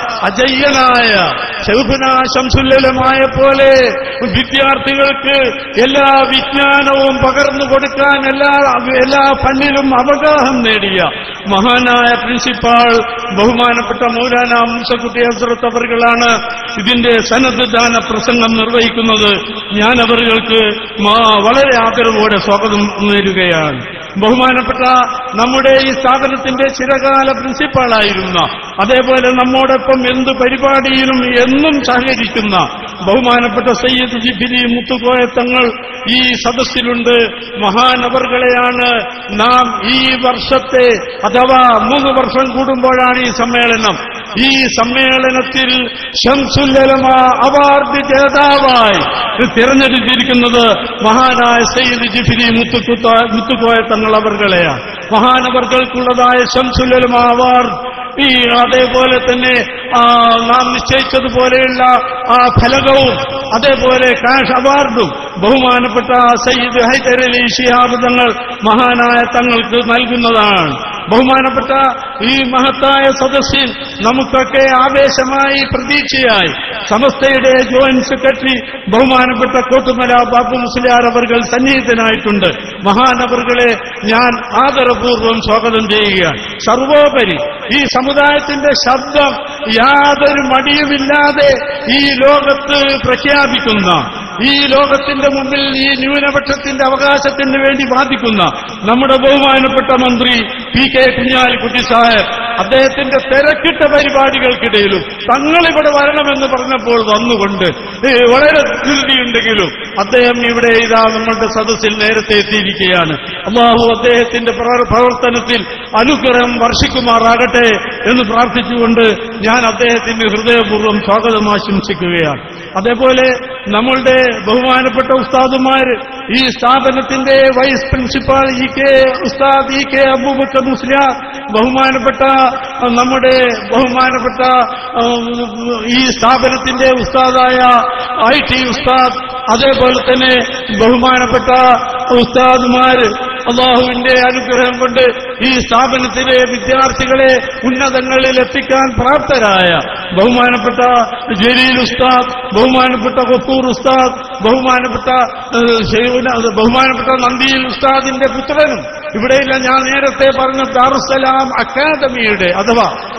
അജയ്യനായ ശൗഭന ശംസുല്ലമായ പോലെ വിദ്യാർത്ഥികൾക്ക് എല്ലാ വിജ്ഞാനവും പകർന്നു കൊടുക്കാൻ എല്ലാ എല്ലാ ഫണ്ണിലും അവഗാഹം നേടിയ മഹാനായ പ്രിൻസിപ്പാൾ ബഹുമാനപ്പെട്ട മൗലാന മുസക്കുട്ടി ഹസ്രത്ത് അവറുകളാണ് ഇതിന്റെ സന്നദ്ധദാന പ്രസംഗം നിർവഹിക്കുന്നത് ഞാൻ അവർക്ക് വളരെ ആദരവോടെ സ്വാഗതം നേരുകയാണ് ബഹുമാനപ്പെട്ട നമ്മുടെ ഈ സ്ഥാപനത്തിന്റെ ചിരകാല പ്രിൻസിപ്പാളായിരുന്ന അതേപോലെ നമ്മോടൊപ്പം എന്ത് പരിപാടിയിലും എന്നും സഹകരിക്കുന്ന ബഹുമാനപ്പെട്ട സയ്യിദ് ജിബിലി മുത്തുകോയ തങ്ങൾ ഈ സദസ്സിലുണ്ട് മഹാനവറുകളെയാണ് നാം ഈ വർഷത്തെ അഥവാ മൂന്ന് വർഷം കൂടുമ്പോഴാണ് ഈ സമ്മേളനം ഈ സമ്മേളനത്തിൽ ഷംസുല്ലമ അവാർഡ് ജേതാവായി തിരഞ്ഞെടുത്തിരിക്കുന്നത് മഹാനായ സയ്യിദ് ജിഫിരി മുത്തുക്കുത്ത മുത്തുക്കോയ തങ്ങൾ അവർകളെയാണ് മഹാനവർകൾക്കുള്ളതായ ഷംസുല്ലമ അവാർഡ് ഈ അതേപോലെ തന്നെ ആ, നാം നിശ്ചയിച്ചതുപോലെയുള്ള ആ ഫലകവും അതേപോലെ കാഷ് അവാർഡും ബഹുമാനപ്പെട്ട സയ്യിദ് ഹൈദർ അലി ഷിഹാബ് തങ്ങൾ മഹാനായ തങ്ങൾക്ക് നൽകുന്നതാണ് ബഹുമാനപ്പെട്ട ഈ മഹത്തായ സദസ്സിൽ നമുക്കൊക്കെ ആവേശമായി പ്രതീക്ഷയായി സമസ്തയുടെ ജോയിന്റ് സെക്രട്ടറി ബഹുമാനപ്പെട്ട കോട്ടുമല ബാബു മുസ്ലിയാർ അവർകൾ സന്നിഹിതനായിട്ടുണ്ട് മഹാനവറുകളെ ഞാൻ ആദരപൂർവ്വം സ്വാഗതം ചെയ്യുകയാണ് സർവോപരി ഈ സമുദായത്തിന്റെ ശബ്ദം യാതൊരു മടിയുമില്ലാതെ ഈ ലോകത്ത് പ്രഖ്യാപിക്കുന്ന ഈ ലോകത്തിന്റെ മുമ്പിൽ ഈ ന്യൂനപക്ഷത്തിന്റെ അവകാശത്തിന് വേണ്ടി വാദിക്കുന്ന നമ്മുടെ ബഹുമാനപ്പെട്ട മന്ത്രി പി കെ കുഞ്ഞാലിക്കുട്ടി സാഹേബ് അദ്ദേഹത്തിന്റെ തിരക്കിട്ട പരിപാടികൾക്കിടയിലും തങ്ങളിവിടെ വരണമെന്ന് പറഞ്ഞപ്പോൾ വന്നുകൊണ്ട് ഏ, വളരെ ധൃതിയുണ്ടെങ്കിലും അദ്ദേഹം ഇവിടെ ഇതാ നമ്മളുടെ സദസ്സിൽ നേരത്തെ എത്തിയിരിക്കുകയാണ് അള്ളാഹു അദ്ദേഹത്തിന്റെ പ്രവർ- പ്രവർത്തനത്തിൽ അനുഗ്രഹം വർഷിക്കുമാറാകട്ടെ എന്ന് പ്രാർത്ഥിച്ചുകൊണ്ട് ഞാൻ അദ്ദേഹത്തിന് ഹൃദയപൂർവ്വം സ്വാഗതം ആശംസിക്കുകയാണ് അതേപോലെ നമ്മളുടെ ബഹുമാനപ്പെട്ട ഉസ്താദുമാർ ഈ സ്ഥാപനത്തിന്റെ വൈസ് പ്രിൻസിപ്പാൾ ഇ കെ ഉസ്താദ് ഇ കെ അബൂബക്കർ മുസ്ലിയാർ ബഹുമാനപ്പെട്ട അഹ്, നമ്മുടെ ബഹുമാനപ്പെട്ട അഹ്, ഈ സ്ഥാപനത്തിന്റെ ഉസ്താദായ ഐ ടി ഉസ്താദ് അതേപോലെ തന്നെ ബഹുമാനപ്പെട്ട ഉസ്താദുമാര് അള്ളാഹുവിന്റെ അനുഗ്രഹം കൊണ്ട് ഈ സ്ഥാപനത്തിലെ വിദ്യാർത്ഥികളെ ഉന്നതങ്ങളിൽ എത്തിക്കാൻ പ്രാപ്തരായ ബഹുമാനപ്പെട്ട ജലീൽ ഉസ്താദ് ബഹുമാനപ്പെട്ട ഗഫൂർ ഉസ്താദ് ബഹുമാനപ്പെട്ട ഏഹ്, ഷെയ്ഖുന- ബഹുമാനപ്പെട്ട നന്ദിയിൽ ഉസ്താദിന്റെ പുത്രനും ഇവിടെയില്ല ഞാൻ നേരത്തെ പറഞ്ഞ ദാറുസലാം അക്കാദമിയുടെ അഥവാ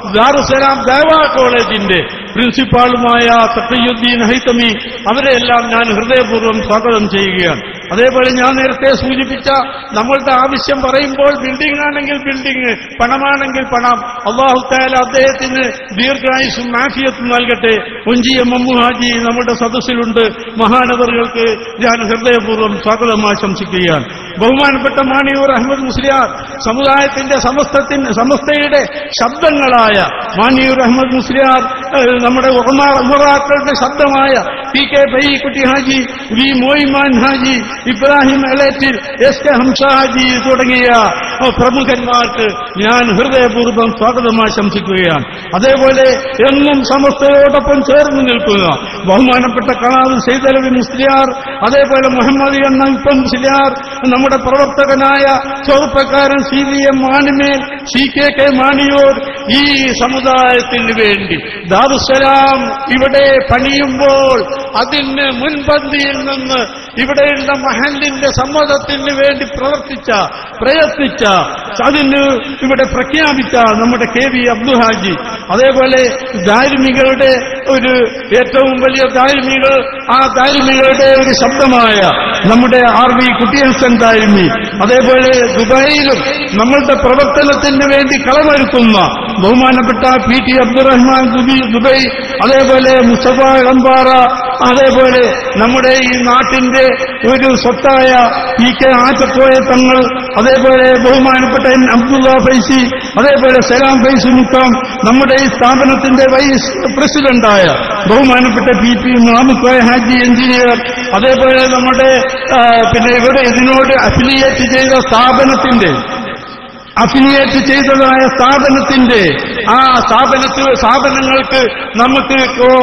ദാറുസലാം ദേവാ കോളേജിന്റെ പ്രിൻസിപ്പാളുമായ തക്കയുദ്ദീൻ ഹൈത്തമി അവരെയെല്ലാം ഞാൻ ഹൃദയപൂർവ്വം സ്വാഗതം ചെയ്യുകയാണ് അതേപോലെ ഞാൻ നേരത്തെ സൂചിപ്പിച്ച നമ്മളുടെ ആവശ്യം പറയുമ്പോൾ ബിൽഡിംഗ് ആണെങ്കിൽ ബിൽഡിംഗ് പണമാണെങ്കിൽ പണം അള്ളാഹുത്തായാലും അദ്ദേഹത്തിന് ദീർഘായുസും മാഫിയത്തും നൽകട്ടെ ഒഞ്ചിയ മമ്മു ഹാജി നമ്മുടെ സദസ്സിലുണ്ട് മഹാനവറുകൾക്ക് ഞാൻ ഹൃദയപൂർവ്വം സ്വാഗതം ആശംസിക്കുകയാണ് ബഹുമാനപ്പെട്ട മാണിയൂർ അഹമ്മദ് മുസ്ലിയാർ സമുദായത്തിന്റെ സമസ്തത്തിന് സമസ്തയുടെ ശബ്ദങ്ങളായ മാണിയൂർ അഹമ്മദ് മുസ്ലിയാർ ഏഹ്, നമ്മുടെ ഉമർ- ഉമറാക്കളുടെ ശബ്ദമായ P K Baikutty Haji V Moyiman Haji Ibrahim Elettil S K Hamza Haji തുടങ്ങിയ ഏഹ്, പ്രമുഖന്മാർക്ക് ഞാൻ ഹൃദയപൂർവ്വം സ്വാഗതം ആശംസിക്കുകയാണ് അതേപോലെ എന്നും സമസ്തയോടൊപ്പം ചേർന്ന് നിൽക്കുക ബഹുമാനപ്പെട്ട കണാവ് സെയ്തലവി മുസ്ലിയാർ അതേപോലെ മുഹമ്മദ് എന്ന ഇപ്പം മുസ്ലിയാർ നമ്മുടെ പ്രവർത്തകനായ ചെറുപ്പക്കാരൻ C V M Manimel C K K Maniyur ഈ സമുദായത്തിന് വേണ്ടി ദാറുസലാം ഇവിടെ പണിയുമ്പോൾ അതിന് മുൻപന്തിയിൽ നിന്ന് ഇവിടെയുള്ള മഹലിന്റെ സമ്മതത്തിന് വേണ്ടി പ്രവർത്തിച്ച പ്രയത്നിച്ച അതിന് ഇവിടെ പ്രഖ്യാപിച്ച നമ്മുടെ കെ വി അബ്ദുഹാജി അതേപോലെ ധാർമ്മികളുടെ ഒരു ഏറ്റവും വലിയ ധാർമ്മികൾ ആ ധാർമ്മികളുടെ ഒരു ശബ്ദമായ നമ്മുടെ ആർ വി കുട്ടിയഹസൻ ധാർമി അതേപോലെ ദുബായിലും നമ്മളുടെ പ്രവർത്തനത്തിന് വേണ്ടി കളമൊരുക്കുന്ന ബഹുമാനപ്പെട്ട പി ടി അബ്ദുറഹ്മാൻ ദുബി- ദുബൈ അതേപോലെ മുസ്തഫ ഇളമ്പാറ അതേപോലെ നമ്മുടെ ഈ നാട്ടിന്റെ ഒരു സ്വത്തായ പി കെ ആറ്റക്കോയ തങ്ങൾ അതേപോലെ ബഹുമാനപ്പെട്ട എൻ അബ്ദുള്ള ഫൈസി അതേപോലെ സലാം ഫൈസി മുക്കാം നമ്മുടെ ഈ സ്ഥാപനത്തിന്റെ വൈസ് പ്രസിഡന്റായ ബഹുമാനപ്പെട്ട P P Muhammad Haji engineer അതേപോലെ നമ്മുടെ ആ, പിന്നെ ഇവിടെ ഇതിനോട് അഫിലിയേറ്റ് ചെയ്ത സ്ഥാപനത്തിന്റെ അഫിലിയേറ്റ് ചെയ്തതായ സ്ഥാപനത്തിന്റെ ആ സ്ഥാപനത്തിൽ സ്ഥാപനങ്ങൾക്ക് നമുക്ക്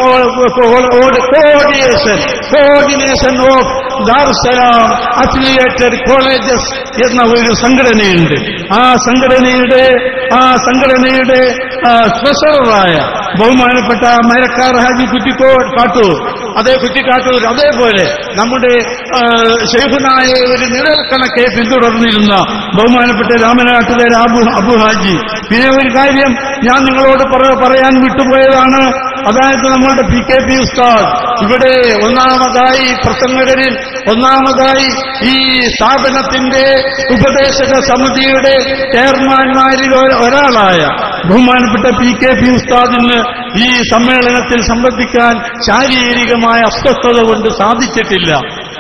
coordination coordination of Darussalam affiliated colleges എന്ന ഒരു സംഘടനയുണ്ട് ആ സംഘടനയുടെ ആ സംഘടനയുടെ ആ, ട്രഷററായ ബഹുമാനപ്പെട്ട മരക്കാർ ഹാജി കുറ്റിക്കോ കാട്ടൂർ അതേ കുറ്റിക്കാട്ടൂർ അതേപോലെ നമ്മുടെ ആ, ഷെയ്ഖുനായ ഒരു നിഴൽക്കണക്കെ പിന്തുടർന്നിരുന്ന ബഹുമാനപ്പെട്ട രാമനാട്ടിലെ അബു അബു ഹാജി പിന്നെ ഒരു കാര്യം ഞാൻ നിങ്ങളോട് പറ- പറയാൻ വിട്ടുപോയതാണ് അതായത് നമ്മളുടെ പി കെ പി ഉസ്താദ് ഇവിടെ ഒന്നാമതായി പ്രസംഗകരിൽ ഒന്നാമതായി ഈ സ്ഥാപനത്തിന്റെ ഉപദേശക സമിതിയുടെ ചെയർമാൻമാരിൽ ഒ- ഒരാളായ ബഹുമാനപ്പെട്ട പി കെ പി ഉസ്താദിന് ഈ സമ്മേളനത്തിൽ സംബന്ധിക്കാൻ ശാരീരികമായ അസ്വസ്ഥത കൊണ്ട് സാധിച്ചിട്ടില്ല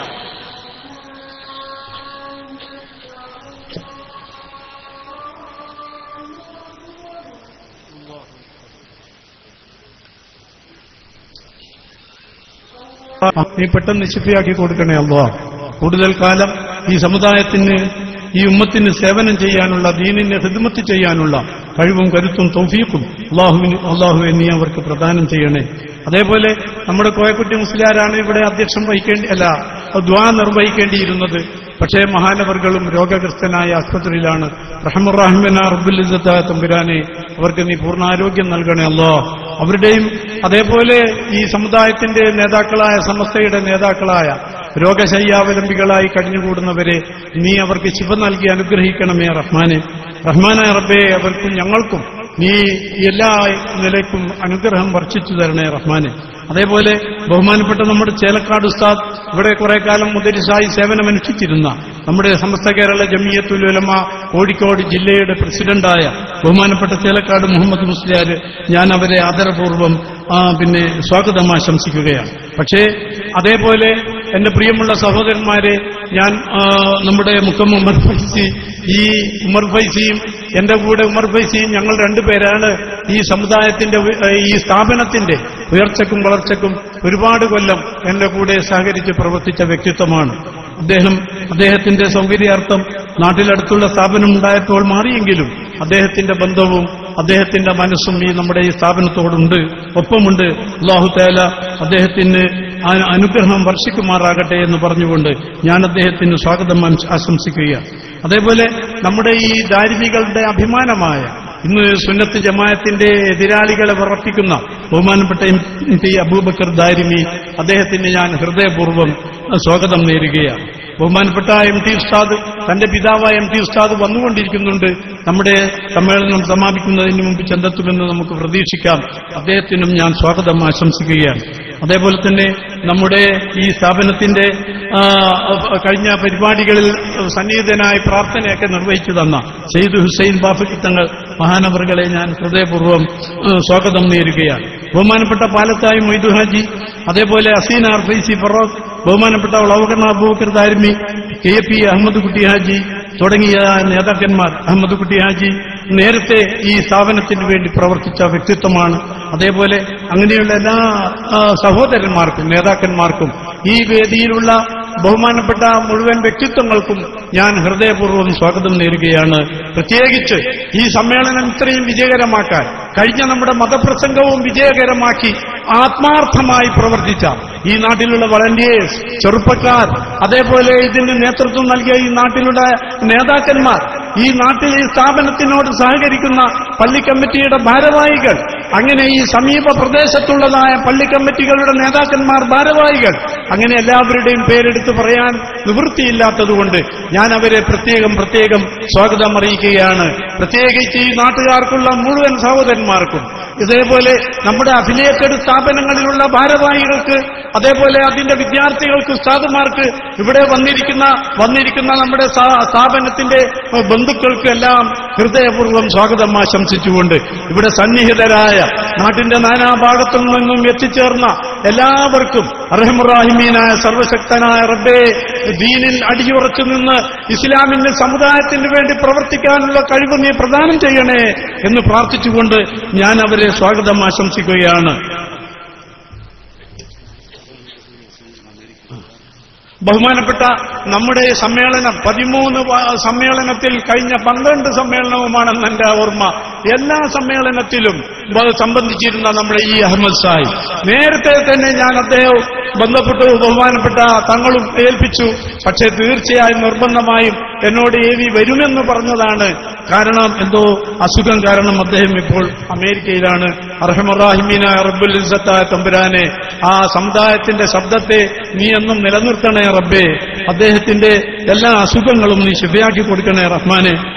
നീ പെട്ടെന്ന് നിശിപ്പിയാക്കി കൊടുക്കണേ അല്ലോ കൂടുതൽ കാലം ഈ സമുദായത്തിന് ഈ ഉമ്മത്തിന് സേവനം ചെയ്യാനുള്ള ദീനിനെ ഹിദ്മത്ത് ചെയ്യാനുള്ള കഴിവും കരുത്തും തൗഫീഖും അള്ളാഹുവിന് അള്ളാഹുവെ നീ അവർക്ക് പ്രദാനം ചെയ്യണേ അതേപോലെ നമ്മുടെ കോയക്കുട്ടി മുസ്ലിയാരാണ് ഇവിടെ അധ്യക്ഷം വഹിക്കേണ്ടി അല്ല ദ്വാ നിർവഹിക്കേണ്ടിയിരുന്നത് പക്ഷേ മഹാനവർകളും രോഗഗ്രസ്തനായ ആസ്പത്രിയിലാണ് റഹമുറാഹിമന റബ്ബുലിസത്തായ തമ്പുരാനെ അവർക്ക് നീ പൂർണ്ണാരോഗ്യം നൽകണേ അല്ലോ അവരുടെയും അതേപോലെ ഈ സമുദായത്തിന്റെ നേതാക്കളായ സമസ്തയുടെ നേതാക്കളായ രോഗശയ്യാവലംബികളായി കഴിഞ്ഞുകൂടുന്നവരെ നീ അവർക്ക് ശിവ നൽകി അനുഗ്രഹിക്കണമേ റഹ്മാനെ റഹ്മാനായ റബ്ബെ അവർക്കും ഞങ്ങൾക്കും നീ എല്ലാ നിലയ്ക്കും അനുഗ്രഹം വർഷിച്ചു തരണേ റഹ്മാനെ അതേപോലെ ബഹുമാനപ്പെട്ട നമ്മുടെ ചേലക്കാട് ഉസ്താദ് ഇവിടെ കുറെ കാലം മുദരിസായി സേവനമനുഷ്ഠിച്ചിരുന്ന നമ്മുടെ സമസ്ത കേരള ജമിയത്തുൽ ഉലമ കോഴിക്കോട് ജില്ലയുടെ പ്രസിഡന്റായ ബഹുമാനപ്പെട്ട ചേലക്കാട് മുഹമ്മദ് മുസ്ലിയാർ ഞാൻ അവരെ ആദരപൂർവ്വം ആ, പിന്നെ സ്വാഗതം ആശംസിക്കുകയാണ് പക്ഷേ അതേപോലെ എന്റെ പ്രിയമുള്ള സഹോദരന്മാരെ ഞാൻ ആ, നമ്മുടെ മുക്കം ഉമർ ഫൈസി ഈ ഉമർ ഫൈസിയും എന്റെ കൂടെ ഉമർ ഫൈസിയും ഞങ്ങൾ രണ്ടുപേരാണ് ഈ സമുദായത്തിന്റെ ഉയ- ഈ സ്ഥാപനത്തിന്റെ ഉയർച്ചക്കും വളർച്ചക്കും ഒരുപാട് കൊല്ലം എന്റെ കൂടെ സഹകരിച്ച് പ്രവർത്തിച്ച വ്യക്തിത്വമാണ് അദ്ദേഹം അദ്ദേഹത്തിന്റെ സൗകര്യാർത്ഥം നാട്ടിലടുത്തുള്ള സ്ഥാപനം ഉണ്ടായപ്പോൾ മാറിയെങ്കിലും അദ്ദേഹത്തിന്റെ ബന്ധവും അദ്ദേഹത്തിന്റെ മനസ്സും ഈ നമ്മുടെ ഈ സ്ഥാപനത്തോടുണ്ട് ഒപ്പമുണ്ട് അള്ളാഹു തേല അദ്ദേഹത്തിന് ആ- അനുഗ്രഹം വർഷിക്കുമാറാകട്ടെ എന്ന് പറഞ്ഞുകൊണ്ട് ഞാൻ അദ്ദേഹത്തിന് സ്വാഗതം ആശം- ആശംസിക്കുകയാണ് അതേപോലെ നമ്മുടെ ഈ ധാർമ്മികളുടെ അഭിമാനമായ ഇന്ന് സുന്നത്ത് ജമാഅത്തിന്റെ എതിരാളികളെ വിറപ്പിക്കുന്ന ബഹുമാനപ്പെട്ട എം ടി അബൂബക്കർ ദാരിമി അദ്ദേഹത്തിന് ഞാൻ ഹൃദയപൂർവ്വം സ്വാഗതം നേരുകയാണ് ബഹുമാനപ്പെട്ട എം ടി ഉസ്താദ് തന്റെ പിതാവായ എം ടി ഉസ്താദ് വന്നുകൊണ്ടിരിക്കുന്നുണ്ട് നമ്മുടെ സമ്മേളനം സമാപിക്കുന്നതിന് മുമ്പ് ചെന്നെത്തുമെന്ന് നമുക്ക് പ്രതീക്ഷിക്കാം അദ്ദേഹത്തിനും ഞാൻ സ്വാഗതം ആശംസിക്കുകയാണ് അതേപോലെ തന്നെ നമ്മുടെ ഈ സ്ഥാപനത്തിന്റെ ആ, കഴിഞ്ഞ പരിപാടികളിൽ സന്നിഹിതനായ പ്രാർത്ഥനയൊക്കെ നിർവഹിച്ചു തന്ന സെയ്ദ് ഹുസൈൻ ബാഫക്കി തങ്ങൾ മഹാനവറുകളെ ഞാൻ ഹൃദയപൂർവ്വം ആ, സ്വാഗതം നേരുകയാണ് ബഹുമാനപ്പെട്ട പാലത്തായി മൊയ്തു ഹാജി അതേപോലെ അസീന അർഫൈസി ഫറോഖ് ബഹുമാനപ്പെട്ട വളവകർണ അബൂബക്കർ താരിമി കെ പി അഹമ്മദ് കുട്ടി ഹാജി തുടങ്ങിയ നേതാക്കന്മാർ അഹമ്മദ് കുട്ടി ഹാജി നേരത്തെ ഈ സ്ഥാപനത്തിന് വേണ്ടി പ്രവർത്തിച്ച വ്യക്തിത്വമാണ് അതേപോലെ അങ്ങനെയുള്ള എല്ലാ ആ, സഹോദരന്മാർക്കും നേതാക്കന്മാർക്കും ഈ വേദിയിലുള്ള ബഹുമാനപ്പെട്ട മുഴുവൻ വ്യക്തിത്വങ്ങൾക്കും ഞാൻ ഹൃദയപൂർവ്വം സ്വാഗതം നേരുകയാണ് പ്രത്യേകിച്ച് ഈ സമ്മേളനം ഇത്രയും വിജയകരമാക്കാൻ കഴിഞ്ഞ നമ്മുടെ മതപ്രസംഗവും വിജയകരമാക്കി ആത്മാർത്ഥമായി പ്രവർത്തിച്ച ഈ നാട്ടിലുള്ള വളണ്ടിയേഴ്സ് ചെറുപ്പക്കാർ അതേപോലെ ഇതിന് നേതൃത്വം നൽകിയ ഈ നാട്ടിലുള്ള നേതാക്കന്മാർ ഈ നാട്ടിൽ ഈ സ്ഥാപനത്തിനോട് സഹകരിക്കുന്ന പള്ളി കമ്മിറ്റിയുടെ ഭാരവാഹികൾ അങ്ങനെ ഈ സമീപ പ്രദേശത്തുള്ളതായ പള്ളി കമ്മിറ്റികളുടെ നേതാക്കന്മാർ ഭാരവാഹികൾ അങ്ങനെ എല്ലാവരുടെയും പേരെടുത്ത് പറയാൻ നിവൃത്തിയില്ലാത്തതുകൊണ്ട് ഞാൻ അവരെ പ്രത്യേകം പ്രത്യേകം സ്വാഗതം അറിയിക്കുകയാണ് പ്രത്യേകിച്ച് ഈ നാട്ടുകാർക്കുള്ള മുഴുവൻ സഹോദരന്മാർക്കും ഇതേപോലെ നമ്മുടെ അഫിലിയേറ്റഡ് സ്ഥാപനങ്ങളിലുള്ള ഭാരവാഹികൾക്ക് അതേപോലെ അതിന്റെ വിദ്യാർത്ഥികൾക്ക് ഉസ്താദുമാർക്ക് ഇവിടെ വന്നിരിക്കുന്ന വന്നിരിക്കുന്ന നമ്മുടെ സ്ഥാ- സ്ഥാപനത്തിന്റെ ബന്ധുക്കൾക്കെല്ലാം ഹൃദയപൂർവ്വം സ്വാഗതം ആശംസിച്ചുകൊണ്ട് ഇവിടെ സന്നിഹിതരായ നാട്ടിന്റെ നാനാഭാഗത്തു നിന്നും എത്തിച്ചേർന്ന എല്ലാവർക്കും അർഹമുറാഹിമീനായ സർവശക്തനായ റബ്ബേ ദീനിൽ അടിയുറച്ചു നിന്ന് ഇസ്ലാമിന്റെ സമുദായത്തിന് വേണ്ടി പ്രവർത്തിക്കാനുള്ള കഴിവ് നീ പ്രദാനം ചെയ്യണേ എന്ന് പ്രാർത്ഥിച്ചുകൊണ്ട് ഞാൻ അവരെ സ്വാഗതം ആശംസിക്കുകയാണ് ബഹുമാനപ്പെട്ട നമ്മുടെ സമ്മേളനം പതിമൂന്ന് വ- സമ്മേളനത്തിൽ കഴിഞ്ഞ പന്ത്രണ്ട് സമ്മേളനവുമാണെന്ന് എന്റെ ഓർമ്മ എല്ലാ സമ്മേളനത്തിലും ബ- സംബന്ധിച്ചിരുന്ന നമ്മുടെ ഈ അഹമ്മദ് സായി നേരത്തെ തന്നെ ഞാൻ അദ്ദേഹം ബന്ധപ്പെട്ടു ബഹുമാനപ്പെട്ട തങ്ങളും ഏൽപ്പിച്ചു പക്ഷേ തീർച്ചയായും നിർബന്ധമായും എന്നോട് ഏവി വരുമെന്ന് പറഞ്ഞതാണ് കാരണം എന്തോ അസുഖം കാരണം അദ്ദേഹം ഇപ്പോൾ അമേരിക്കയിലാണ് അർഹമറാഹിമീനായ റബ്ബുൽ ഇസ്സത്തായ തമ്പുരാനെ ആ സമുദായത്തിന്റെ ശബ്ദത്തെ നീ എന്നും നിലനിർത്തണേ റബ്ബേ അദ്ദേഹത്തിന്റെ എല്ലാ അസുഖങ്ങളും നീ ശിഫയാക്കി കൊടുക്കണേ റഹ്മാനെ